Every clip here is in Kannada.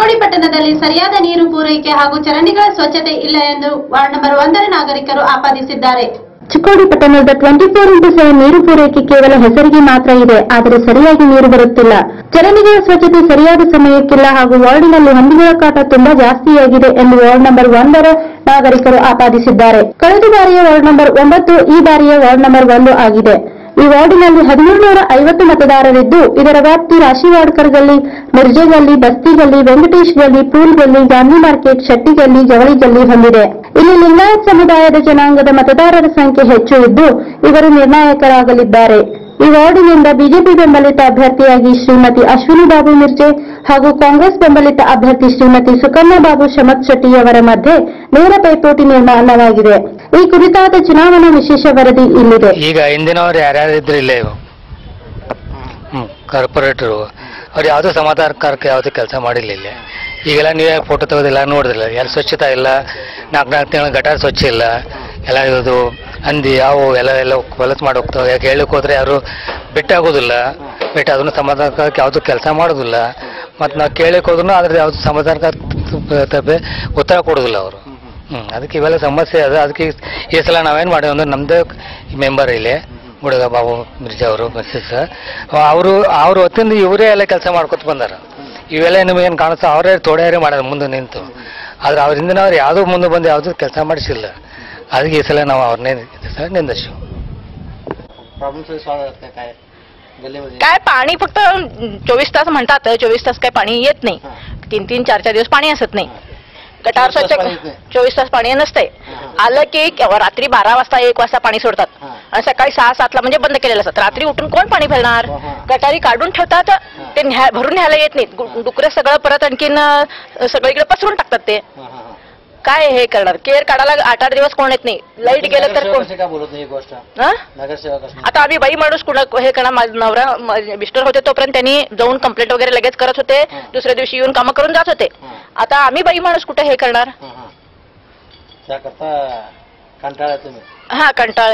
ಚಿಕ್ಕೋಡಿ ಪಟ್ಟಣದಲ್ಲಿ ಸರಿಯಾದ ನೀರು ಪೂರೈಕೆ ಹಾಗೂ ಚರಂಡಿಗಳ ಸ್ವಚ್ಛತೆ ಇಲ್ಲ ಎಂದು ವಾರ್ಡ್ ನಂಬರ್ ಒಂದರ ನಾಗರಿಕರು ಆಪಾದಿಸಿದ್ದಾರೆ ಚಿಕ್ಕೋಡಿ ಪಟ್ಟಣದ ಟ್ವೆಂಟಿ ಫೋರ್ ಇಂಟು ಸೆವೆನ್ ನೀರು ಪೂರೈಕೆ ಕೇವಲ ಹೆಸರಿಗೆ ಮಾತ್ರ ಇದೆ ಆದರೆ ಸರಿಯಾಗಿ ನೀರು ಬರುತ್ತಿಲ್ಲ ಚರಂಡಿಗಳ ಸ್ವಚ್ಛತೆ ಸರಿಯಾದ ಸಮಯಕ್ಕಿಲ್ಲ ಹಾಗೂ ವಾರ್ಡಿನಲ್ಲಿ ಹಂದಿಗಳ ಕಾಟ ತುಂಬಾ ಜಾಸ್ತಿಯಾಗಿದೆ ಎಂದು ವಾರ್ಡ್ ನಂಬರ್ ಒಂದರ ನಾಗರಿಕರು ಆಪಾದಿಸಿದ್ದಾರೆ ಕಳೆದ ಬಾರಿಯ ವಾರ್ಡ್ ನಂಬರ್ ಒಂಬತ್ತು ಈ ಬಾರಿಯ ವಾರ್ಡ್ ನಂಬರ್ ಒಂದು ಆಗಿದೆ ಈ ವಾರ್ಡಿನಲ್ಲಿ ಹದಿಮೂರು ನೂರ ಐವತ್ತು ಮತದಾರರಿದ್ದು ಇದರ ವ್ಯಾಪ್ತಿ ರಾಶಿ ವಾಡ್ಕರ್ ಗಲ್ಲಿ ಮಿರ್ಜೆ ಗಲ್ಲಿ ಬಸ್ತಿ ಗಲ್ಲಿ ವೆಂಕಟೇಶ್ ಗಲ್ಲಿ ಪೂಲ್ ಗಲ್ಲಿ ಗಾಂಧಿ ಮಾರ್ಕೆಟ್ ಶೆಟ್ಟಿ ಗಲ್ಲಿ ಜವಳಿ ಗಲ್ಲಿ ಹೊಂದಿದೆ ಇಲ್ಲಿ ಲಿಂಗಾಯತ್ ಸಮುದಾಯದ ಜನಾಂಗದ ಮತದಾರರ ಸಂಖ್ಯೆ ಹೆಚ್ಚು ಇದ್ದು ಇವರು ನಿರ್ಣಾಯಕರಾಗಲಿದ್ದಾರೆ ಈ ವಾರ್ಡಿನಿಂದ ಬಿಜೆಪಿ ಬೆಂಬಲಿತ ಅಭ್ಯರ್ಥಿಯಾಗಿ ಶ್ರೀಮತಿ ಅಶ್ವಿನಿ ಬಾಬು ಮಿರ್ಜೆ ಹಾಗೂ ಕಾಂಗ್ರೆಸ್ ಬೆಂಬಲಿತ ಅಭ್ಯರ್ಥಿ ಶ್ರೀಮತಿ ಸುಕನ್ಯಾ ಬಾಬು ಶಮತ್ ಶೆಟ್ಟಿಯವರ ಮಧ್ಯೆ ನೇರ ಪೈಪೋಟಿ ನಿರ್ಮಾಣವಾಗಿದೆ ಈ ಕುರಿತಾದ ಚುನಾವಣಾ ವಿಶೇಷ ವರದಿ ಇಲ್ಲಿದೆ ಈಗ ಹಿಂದಿನವ್ರು ಯಾರ್ಯಾರು ಇದ್ರು ಇಲ್ಲೇ ಹ್ಞೂ ಕಾರ್ಪೊರೇಟರು ಅವ್ರು ಯಾವುದೂ ಸಮಾಧಾನಕಾರಕ್ಕೆ ಯಾವುದೂ ಕೆಲಸ ಮಾಡಿಲ್ಲ ಇಲ್ಲಿ ಈಗೆಲ್ಲ ನೀವೇ ಫೋಟೋ ತೆಗೆದಿಲ್ಲ ನೋಡಿದ್ರಲ್ಲ ಎಲ್ಲ ಸ್ವಚ್ಛತೆ ಇಲ್ಲ ನಾಲ್ಕು ನಾಲ್ಕು ತಿಂಗಳು ಗಟಾರ ಸ್ವಚ್ಛ ಇಲ್ಲ ಎಲ್ಲ ಇದು ಹಂದಿ ಯಾವು ಎಲ್ಲ ಎಲ್ಲ ಹೊಲಸು ಮಾಡಿ ಹೋಗ್ತಾವೆ ಯಾಕೆ ಹೇಳಕ್ಕೆ ಹೋದ್ರೆ ಯಾರು ಬಿಟ್ಟಾಗೋದಿಲ್ಲ ಬಿಟ್ಟು ಅದನ್ನು ಸಮಾಧಾನಕ್ಕೆ ಯಾವುದು ಕೆಲಸ ಮಾಡೋದಿಲ್ಲ ಮತ್ತು ನಾವು ಕೇಳಕ್ಕೆ ಹೋದ್ರೂ ಅದ್ರ ಯಾವುದು ಸಮಾಧಾನಕ್ಕೆ ಉತ್ತರ ಕೊಡೋದಿಲ್ಲ ಅವರು ಹ್ಞೂ ಅದಕ್ಕೆ ಇವೆಲ್ಲ ಸಮಸ್ಯೆ ಅದ ಅದಕ್ಕೆ ಈ ಸಲ ನಾವೇನು ಮಾಡಿವಿ ಅಂದ್ರೆ ನಮ್ಮದೇ ಮೆಂಬರ್ ಇಲ್ಲಿ ಹುಡುಗ ಬಾಬು ಮಿರ್ಜಾ ಅವರು ಮಿಸ್ಸಸ್ ಅವರು ಅವ್ರ ಹೊತ್ತಿಂದ ಇವರೇ ಎಲ್ಲ ಕೆಲಸ ಮಾಡ್ಕೊತ ಬಂದಾರ ಇವೆಲ್ಲ ನಿಮಗೇನು ಕಾಣಿಸ್ತಾ ಅವರೇ ತೋಡ್ಯಾರೇ ಮಾಡ್ಯಾರ ಮುಂದೆ ನಿಂತು ಆದ್ರೆ ಅವ್ರ ಹಿಂದಿನವ್ರು ಯಾವುದೂ ಮುಂದೆ ಬಂದು ಯಾವುದೂ ಕೆಲಸ ಮಾಡಿಸಿಲ್ಲ ಅದಕ್ಕೆ ಈ ಸಲ ನಾವು ಅವ್ರನ್ನೇ ಸರ್ ನಿಂದಿರ್ಸಿವಿ प्रॉब्लेम से सॉल्व करते हैं काय गली मध्ये काय पाणी फक्त चोवीस तास म्हणतात चोवीस तास काय पाणी येत नाही हा. तीन तीन चार चार दिवस पाणी असत नाही गटार 24 तास स्वच्छ पाणी येत नाही. चोवीस तास पाणी नसतंय हा. आलं की केव्हा रात्री बारा वाजता एक वाजता पाणी सोडतात हा. आणि सकाळी सहा सातला म्हणजे बंद केलेलं असतात रात्री उठून कोण पाणी भरणार हा. गटारी काढून ठेवतात ते न्या- भरून न्यायला येत नाहीत गु- डुकरं सगळं परत आणखीन अं, सगळीकडे पसरून टाकतात ते हा, हा, हा. काय हे करणार केअर काढायला आठ आठ दिवस कोण येत नाही लाईट गेलं तर नगरसेवक कोण असे का बोलत नाही ही गोष्ट हा? नगरसेवक असणे आता आम्ही बाई माणूस कुणा हे करणार माझा नवरा म- मिस्टर होते तोपर्यंत त्यांनी जाऊन कंप्लेंट वगैरे लगेच करत होते हा. दुसऱ्या दिवशी येऊन कामं करून जात होते हा. आता आम्ही बाई माणूस कुठे हे करणार हा, हा. त्याकरता कंटाळा तुम्ही हा कंटाळ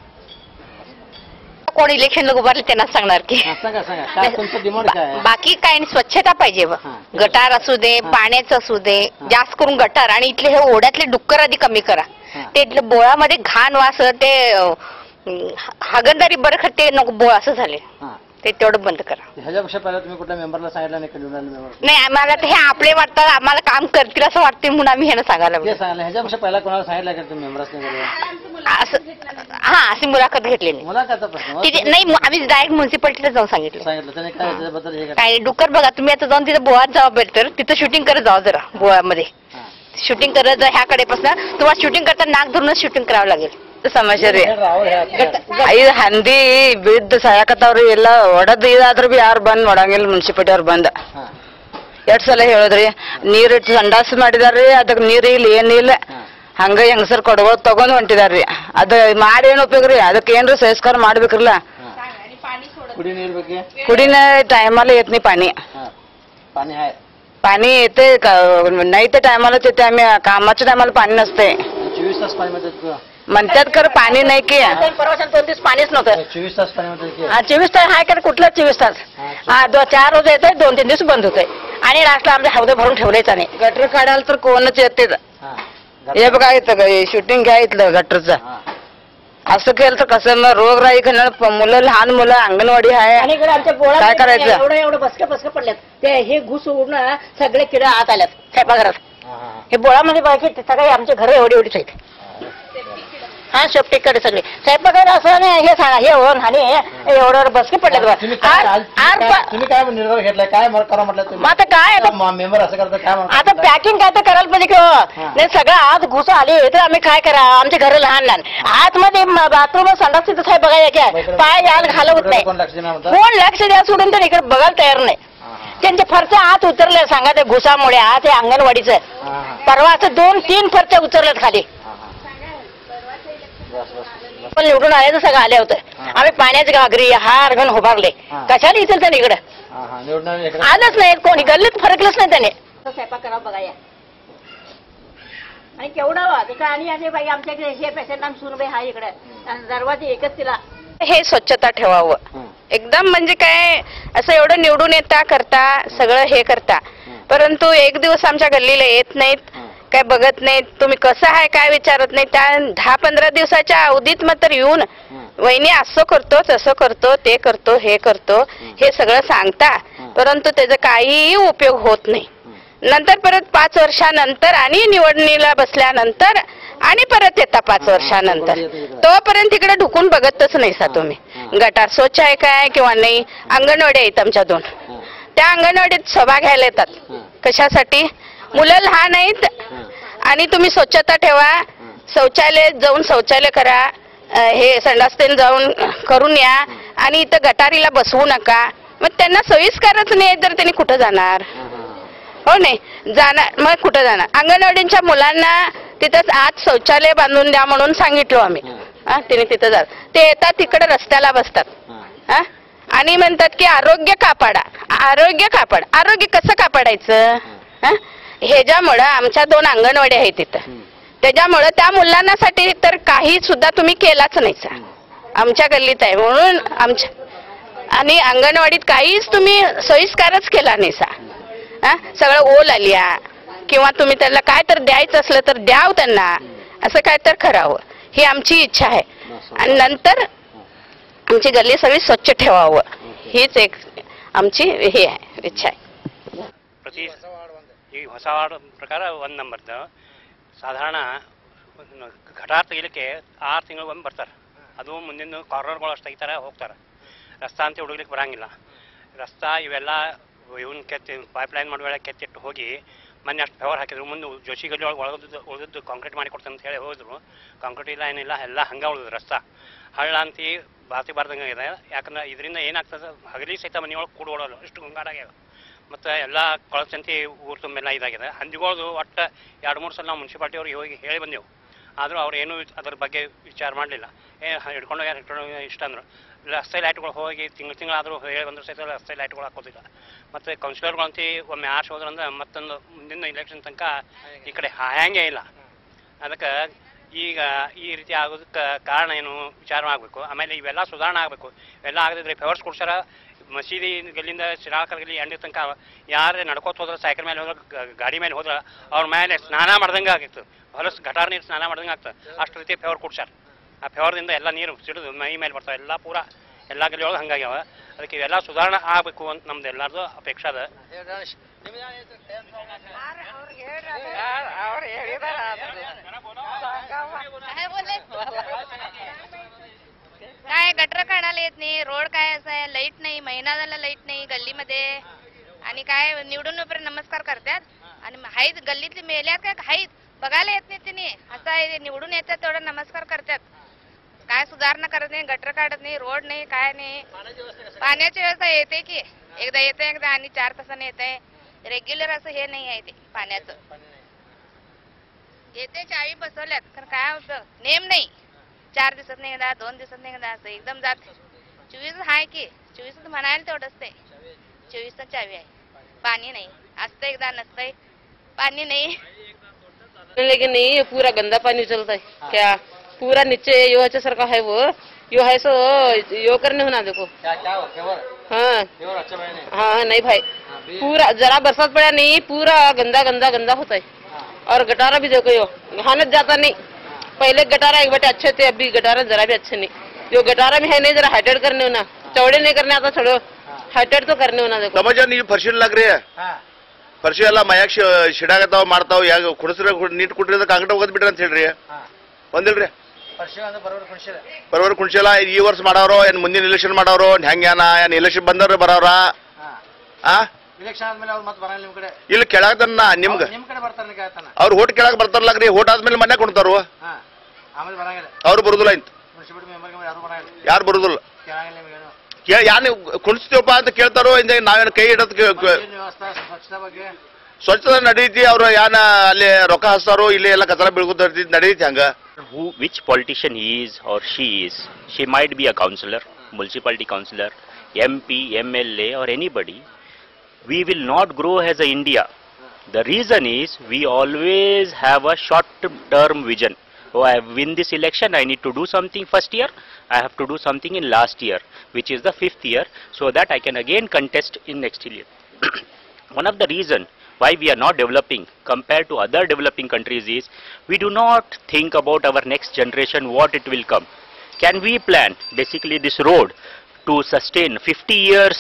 कोण इलेक्शनला उभारले त्यांना सांगणार की हा, सांगा सांगा काय तुमचं डिमांड काय आहे? बाकी काय नाही, स्वच्छता पाहिजे ब. हा. गटार असू दे हा. पाण्याचं असू दे हा. जास्त करून गटार आणि इथले हे ओढ्यातले डुक्कर आधी कमी करा हा. ते इथलं बोळामध्ये घाण वास ते अं, हागणदारी बरं खर ते नको बोळ असं झाले हा. ते तेवढं बंद करा ह्याच्यापेक्षा पहिला तुम्ही कुठल्या मेंबरला सांगितलं नाही कधी मेंबर नाही आम्हाला तर हे आपले वाटतात आम्हाला काम करतील असं वाटते म्हणून आम्ही ह्यानं सांगायला ते लागलो. सांगितलं ह्याच्यापेक्षा पहिला कोणाला सांगितलं का तुम्ही मेंबर्स नाही असं हा अशी मुलाखत घेतली नाही मुलाखतचा प्रश्न मग तिथे नाही आम्ही डायरेक्ट म्युन्सिपाल्टीला जाऊन सांगितलं सांगितलं त्याने काय त्याच्याबद्दल हे काय डुक्कर बघा तुम्ही आता जाऊन तिथे बोळात जावा बेटर तिथं शूटिंग करत जावा जरा बोळामध्ये हा. शूटिंग करत जा ह्याकडे पासून तुम्हाला शूटिंग करता नाक धरूनच शूटिंಗ್ करावं लागेल ಸಮಾಚಾರಿ ಹೇಳ್ರಿ, ಅವ್ರು ಹೇಳ್ತಾರೆ. ಐದು ಹಂದಿ ಬಿದ್ದು ಸಾಯಕತ್ತವ್ರಿ ಎಲ್ಲ ಒಡದ್ ಇದಾದ್ರೂ ಬಿ ಯಾರು ಬಂದ್ ನೋಡಂಗಿಲ್ಲ ಮುನ್ಸಿಪಾಲಿಟಿ ಅವ್ರು ಬಂದ ಹಾ. ಎರಡ್ ಸಲ ಹೇಳಿದ್ರಿ ನೀರ್ ಇಟ್ಟು ಸಂಡಾಸ್ ಮಾಡಿದಾರ್ರಿ ಅದಕ್ಕೆ ನೀರ್ ಇಲ್ಲ ಏನಿಲ್ಲ ಹಾ. ಹಂಗ ಹೆಂಗಸರ್ ಕೊಡಗೋ ತಗೊಂಡ್ ಹೊಂಟಿದಾರ್ರಿ ಅದ ಮಾಡಿ ಏನ್ ಉಪಯೋಗ ರೀ ಅದಕ್ಕೆ ಏನ್ರಿ ಸಂಸ್ಕಾರ ಮಾಡ್ಬೇಕ್ರಲ್ಲ हा. कुडी ನೀರ್ ಬಗ್ಗೆ ಕುಡಿನ ಟೈಮಲ್ಲಿ येत नाही पाणी हा. पाणी आहे पाणी येते का- नाही त्या टायमाला येते आम्ही कामाच्या टायमाला पाणी नसते चोवीस तास पाणी मध्ये म्हणतात खरं पाणी नाही की परवा दोन दिवस पाणीच नव्हतं चोवीस तास पाणी मध्ये हा चोवीस तास आहे का कुठलं चोवीस तास हा दो चार रोज येते दोन तीन दिवस बंद होते आणि लास्टला आमच्या हौदे भरून ठेवलेच नाही गटर काढायला तर कोणच येते हा. हे बघा इथं शूटिंग घ्या इथलं गटरचं हा. असं केलं तर कसं मग रोगराई खाणार मुलं लहान मुलं अंगणवाडी आहे आणि इकडे आमच्या पोळा काय करायचं? एवढं एवढं बसके बसके पडल्यात ते हे घुस उडून सगळे किडे आत आल्यात स्वयंपाकघरात हा, हा, हे बोळामध्ये बाकी सगळे आमचे घर एवढी एवढीच आहेत हा शेपटीकडे सगळे स्वयंपाकघर असं नाही हे सांगा हे होऊन आणि हे एवढं बसके पडल्यात बघा. तुम्ही काय आर- आज- आर काय- पा- तुम्ही काय निर्णय घेतलाय काय मग करा म्हटलं मग आता काय आता- मेंबर असं करतं काय म्हणतात? आता पॅकिंग काय तर करायला पाहिजे की हो? हा. नाही सगळं आत घुस आले तर आम्ही काय करा आमचे घर लहान लहान आतमध्ये बाथरूम संडास तिथं आहे बघायला काय पाय याल घालवत नाही कोण लक्ष देणार म्हणतात? कोण लक्ष द्या सोडून तर इकडे बघायला तयार नाही हा, हा. त्यांचे फरचे आत उतरले सांगा ते घुसामुळे आत हे अंगणवाडीचं हा, हा. परवा असं दोन तीन फरचे उतरलेत खाली हा, हा. बस बस बस. पण निवडून आले तर सगळं आले होते हा. आम्ही पाण्याची घागरी हार घेऊन उभारले हा. कशाला येतील त्याने इकडे हा, हा. निवडणं इकडे आलंच नाही कोणी गल्लीत फरकलंच नाही त्याने स्वयंपाक करावं बघा या आणि केवढा वा तिकडे आणि असे बाई आमच्याकडे हे पेशंट नाम सुनबाई हा इकडे आणि दरवाजे एकच तिला हे स्वच्छता ठेवावं हं. एकदम म्हणजे काय असं एवढं निवडून येता करता सगळं हे करता परंतु एक दिवस आमच्या गल्लीला येत नाहीत काय बघत नाहीत तुम्ही कसं आहे काय विचारत नाही त्या दहा पंधरा दिवसाच्या अवधीत मात्र येऊन वहिनी असं करतो तसं करतो ते करतो हे करतो हे सगळं सांगता परंतु त्याचा काहीही उपयोग होत नाही नंतर परत पाच वर्षानंतर आणि निवडणीला बसल्यानंतर आणि परत येता पाच वर्षानंतर तोपर्यंत तिकडे ढुकून बघतच नाही सा तुम्ही गटार स्वच्छ आहे काय किंवा नाही अंगणवाडी आहेत आमच्या दोन त्या अंगणवाडीत सभा घ्यायला येतात कशासाठी मुलं लहान आहेत आणि तुम्ही स्वच्छता ठेवा शौचालय जाऊन शौचालय करा अ, हे संडासतेन जाऊन करून या आणि इथं गटारीला बसवू नका मग त्यांना सोयीस्करच नाही तर त्यांनी कुठं जाणार हो नाही जाणार मग कुठं जाणार अंगणवाडीच्या मुलांना तिथंच आत शौचालय बांधून द्या म्हणून सांगितलो आम्ही हा तिने तिथं जात ते येतात तिकडे रस्त्याला बसतात हा आणि म्हणतात की आरोग्य कापाडा आरोग्य कापाड आरोग्य कसं कापाडायचं हा ह्याच्यामुळं आमच्या दोन अंगणवाडी आहेत तिथं त्याच्यामुळं त्या मुलांसाठी तर काही सुद्धा तुम्ही केलाच नाही सा आमच्या गल्लीत आहे म्हणून आमच्या आणि अंगणवाडीत काहीच तुम्ही सोयीस्कारच केला नाही सा हा? सगळं ओल आल्या किंवा तुम्ही त्याला काय तर द्यायचं असलं तर द्याव त्यांना असं काय तर करावं ही आमची इच्छा आहे आणि नंतर आमची गल्ली सगळी स्वच्छ ठेवावं हीच एक ಆಮಚಿ ಹೇ ಇಚ್ಛೆ ಪ್ರತಿ ಈ ಹೊಸವಾಡ ಪ್ರಕಾರ ಒಂದು ನಂಬರ್ದು ಸಾಧಾರಣ ಘಟಾರ್ ತೆಗಿಲಿಕ್ಕೆ ಆರು ತಿಂಗಳು ಒಮ್ಮೆ ಬರ್ತಾರೆ ಅದು ಮುಂದಿನ ಕಾರ್ನರ್ಗಳು ಅಷ್ಟು ತೆಗಿತಾರೆ ಹೋಗ್ತಾರೆ ರಸ್ತಾ ಅಂತ ಹುಡುಗ್ಲಿಕ್ಕೆ ಬರಂಗಿಲ್ಲ ರಸ್ತಾ ಇವೆಲ್ಲ ಇವನ್ ಕೆತ್ತಿ ಪೈಪ್ ಲೈನ್ ಮಾಡುವ ಕೆತ್ತಿಟ್ಟು ಹೋಗಿ ಮೊನ್ನೆ ಅಷ್ಟು ಫೇವರ್ ಹಾಕಿದ್ರು ಮುಂದೆ ಜೋಶಿ ಗಲ್ಲಿ ಒಳಗೆ ಒಳಗದ್ದು ಉಳಿದದ್ದು ಕಾಂಕ್ರೀಟ್ ಮಾಡಿ ಕೊಡ್ತಾರೆ ಅಂತ ಹೇಳಿ ಹೋದ್ರು ಕಾಂಕ್ರೀಟ್ ಇಲ್ಲ ಏನಿಲ್ಲ ಎಲ್ಲ ಹಂಗೆ ಉಳಿದು ರಸ್ತಾ ಹಳ್ಳ ಅಂತಿ ಬಾತಿ ಬಾರ್ದಂಗೆ ಇದೆ ಯಾಕಂದ್ರೆ ಇದರಿಂದ ಏನಾಗ್ತದೆ ಹಗಲಿ ಸಹಿತ ಮನೆಯೊಳಗೆ ಕೂಡೋಳಲ್ಲ ಅಷ್ಟು ಗುಂಗಾಡಾಗ್ಯಾವ ಮತ್ತು ಎಲ್ಲ ಕೊಳಚಂತಿ ಊರು ತುಂಬೆಲ್ಲ ಇದಾಗಿದೆ ಹಂದಿಗಳದು ಒಟ್ಟು ಎರಡು ಮೂರು ಸಲ ನಾವು ಮುನ್ಸಿಪಾಲ್ಟಿ ಅವ್ರಿಗೆ ಹೋಗಿ ಹೇಳಿ ಬಂದೆವು ಆದರೂ ಅವ್ರು ಏನೂ ಅದ್ರ ಬಗ್ಗೆ ವಿಚಾರ ಮಾಡಲಿಲ್ಲ ಏ ಹಿಡ್ಕೊಂಡು ಯಾರು ಹಿಡ್ಕೊಂಡು ಇಷ್ಟ ಅಂದರು ರಸ್ತೆ ಲೈಟ್ಗಳು ಹೋಗಿ ತಿಂಗಳು ತಿಂಗಳಾದರೂ ಹೇಳಿ ಬಂದರೂ ಸಹಿತ ರಸ್ತೆ ಲೈಟ್ಗಳು ಹಾಕೋದಿಲ್ಲ ಮತ್ತು ಕೌನ್ಸಿಲರ್ಗಳಂತಿ ಒಮ್ಮೆ ಆರ್ಸಿ ಹೋದ್ರಂದ್ರೆ ಮತ್ತೊಂದು ಮುಂದಿನ ಇಲೆಕ್ಷನ್ ತನಕ ಈ ಕಡೆ ಹಾಯಂಗೆ ಇಲ್ಲ ಅದಕ್ಕೆ ಈಗ ಈ ರೀತಿ ಆಗೋದಕ್ಕೆ ಕಾರಣ ಏನು ವಿಚಾರ ಆಗಬೇಕು ಆಮೇಲೆ ಇವೆಲ್ಲ ಸುಧಾರಣೆ ಆಗಬೇಕು ಇವೆಲ್ಲ ಆಗದಿದ್ರೆ ಫೇವರ್ಸ್ ಕೊಡ್ಸಾರ ಮಸೀದಿ ಗಲ್ಲಿಂದ ಶಿರಾಕರ್ ಗಲ್ಲಿ ಎಂಡಿ ತನಕ ಯಾರೇ ನಡ್ಕೋತ ಹೋದ್ರೆ ಸೈಕಲ್ ಮೇಲೆ ಹೋದ್ರೆ ಗ- ಗಾಡಿ ಮೇಲೆ ಹೋದ್ರೆ ಅವ್ರ ಮೇಲೆ ಸ್ನಾನ ಮಾಡ್ದಂಗೆ ಆಗಿತ್ತು ಹೊಲಸು ಗಟಾರ ನೀರು ಸ್ನಾನ ಮಾಡ್ದಂಗೆ ಆಗ್ತದೆ ಅಷ್ಟು ರೀತಿ ಫೇವರ್ ಕೊಡ್ಸಾರ ಆ ಫೇವರ್ದಿಂದ ಎಲ್ಲ ನೀರು ಸಿಡಿದು ಮೈ ಮೇಲೆ ಬರ್ತಾವೆ ಎಲ್ಲ ಪೂರ ಎಲ್ಲ ಗಲ್ಲಿ ಒಳಗೆ ಹಂಗಾಗ್ಯಾವ ಅದಕ್ಕೆ ಇವೆಲ್ಲ ಸುಧಾರಣೆ ಆಗಬೇಕು ಅಂತ ನಮ್ದು ಎಲ್ಲರದು ಅಪೇಕ್ಷೆ ಅದ काय गटर काढायला येत नाही रोड काय असं आहे लाईट नाही महिना झाला लाईट नाही गल्लीमध्ये आणि काय निवडून येऊपर्यंत नमस्कार करतात आणि हाईत गल्लीतली मेल्यात काय हाईत बघायला येत नाही तिने असं आहे निवडून येतात तेवढं नमस्कार करतात काय सुधारणा करत नाही गटर काढत नाही रोड नाही काय नाही पाण्याची व्यवस्था येते की एकदा येते एकदा आणि चार तासाने येते रेग्युलर असं हे नाही आहे ते पाण्याचं येते चावी बसवल्यात कारण काय उपयोग नेम नाही चार दिवसात नाही एकदा दोन दिवसात नाही एकदा असं एकदम जात चोवीस आहे की चोवीस म्हणायला तेवढंच ते चोवीस चावी आहे पाणी नहीं असतं एकदा नसतंय पानी नहीं लेकिन नहीं ये पूरा गंदा पानी चलता है क्या पूरा नीचे यो अच्छा सरका है वो यो है सो यो करने होना देखो क्या क्या हो फेवर हाँ फेवर अच्छा बने नहीं हाँ हाँ, नहीं भाई पूरा जरा बरसात पड़ा नहीं पूरा गंदा गंदा गंदा होता है और गटारा भी देखो यो हालत जाता नहीं पहले गटारा एक बटे अच्छे थे अभी गटारा जरा भी अच्छे नहीं जो गटारा में है नहीं जरा हाइटेड करने होना चौड़े नहीं करने आता छोड़ो हाइटेड तो करने होना देखो ಸಮಾಜ ನೀವು ಪರಿಶೀಲನೆ ಪರಿಶೀಲ ಎಲ್ಲ ಮಯಾಕ್ ಶಿಡಾಗತ್ತಾವ ಮಾಡ್ತಾವ ಯಾಗ ಕುಡಿಸ್ರ ನೀಟ್ ಕುಟ್ರಿದ ಕಾಂಕ್ರೀಟ್ ಹೋಗೋದ್ ಬಿಡ್ರಿ ಅಂತ ಹೇಳ್ರಿ ಒಂದಿಲ್ರಿ ಪರಿಶೀಲ ಅಂದ್ರೆ ಬರೋबर ಪರಿಶೀಲ ಬರೋಬರ್ ಕುಣಿಸಿಲ್ಲ ಈ ವರ್ಷ ಮಾಡವ್ರು ಏನ್ ಮುಂದಿನ ಇಲೆಕ್ಷನ್ ಮಾಡವ್ರು ಹೆಂಗ್ಯಾನ ಏನ್ ಇಲೆಕ್ಷನ್ ಬಂದವ್ರು ಬರೋರ ಆ ಇಲೆಕ್ಷನ್ ಆದ್ಮೇಲೆ ಅವ್ರು ಮತ್ತೆ ಬರಲ್ಲ ನಿಮ್ ಕಡೆ ಇಲ್ಲಿ ಕೆಳಗದನ್ನ ನಿಮ್ಗ ನಿಮ್ ಕಡೆ ಬರ್ತಾರೆ ಕೇಳ್ತಾನ ಅವ್ರು ಓಟ್ ಕೇಳಕ್ ಬರ್ತಾರಲ್ಲಾಗ್ರಿ ಓಟ್ ಆದ್ಮೇಲೆ ಮನೆ ಕೊಡ್ತಾರು ಹಾ ಆಮೇಲೆ ಬರಂಗಿಲ್ಲ ಅವ್ರು ಬರುದಿಲ್ಲ ಇಂತ ಮುನ್ಸಿಪಾಲಿಟಿ ಮೆಂಬರ್ ಯಾರು ಬರಂಗಿಲ್ಲ ಯಾರು ಬರುದಿಲ್ಲ ಕೇಳಂಗಿಲ್ಲ ನಿಮ್ಗೇನು ಕೇ ಯಾನ್ ಕುಣಿಸ್ತೀವಪ್ಪ ಅಂತ ಕೇಳ್ತಾರೋ ಇಂದ ನಾವೇನು ಕೈ ಇಡೋದ್ ಕೇ- ಕೇ- ಏನ್ ವ್ಯವಸ್ಥೆ ಸ್ವಚ್ಛತಾ ಬಗ್ಗೆ ಸ್ವಚ್ಛತೆ ನಡೀತಿ ಅವ್ರು ಯಾನ ಅಲ್ಲಿ ರೊಕ್ಕ ಹಚ್ತಾರೋ ಇಲ್ಲಿ ಎಲ್ಲ ಕಚರ ಬೀಳ್ಕೊತ ನಡೀತಿ ಹಂಗ who which politician he is or she is she might be a councillor municipality councillor mp mla or anybody we will not grow as a india the reason is we always have a short term vision oh i have win this election i need to do something first year i have to do something in last year which is the fifth year so that i can again contest in next year one of the reason why we are not developing compared to other developing countries is we do not think about our next generation what it will come can we plan basically this road to sustain 50 years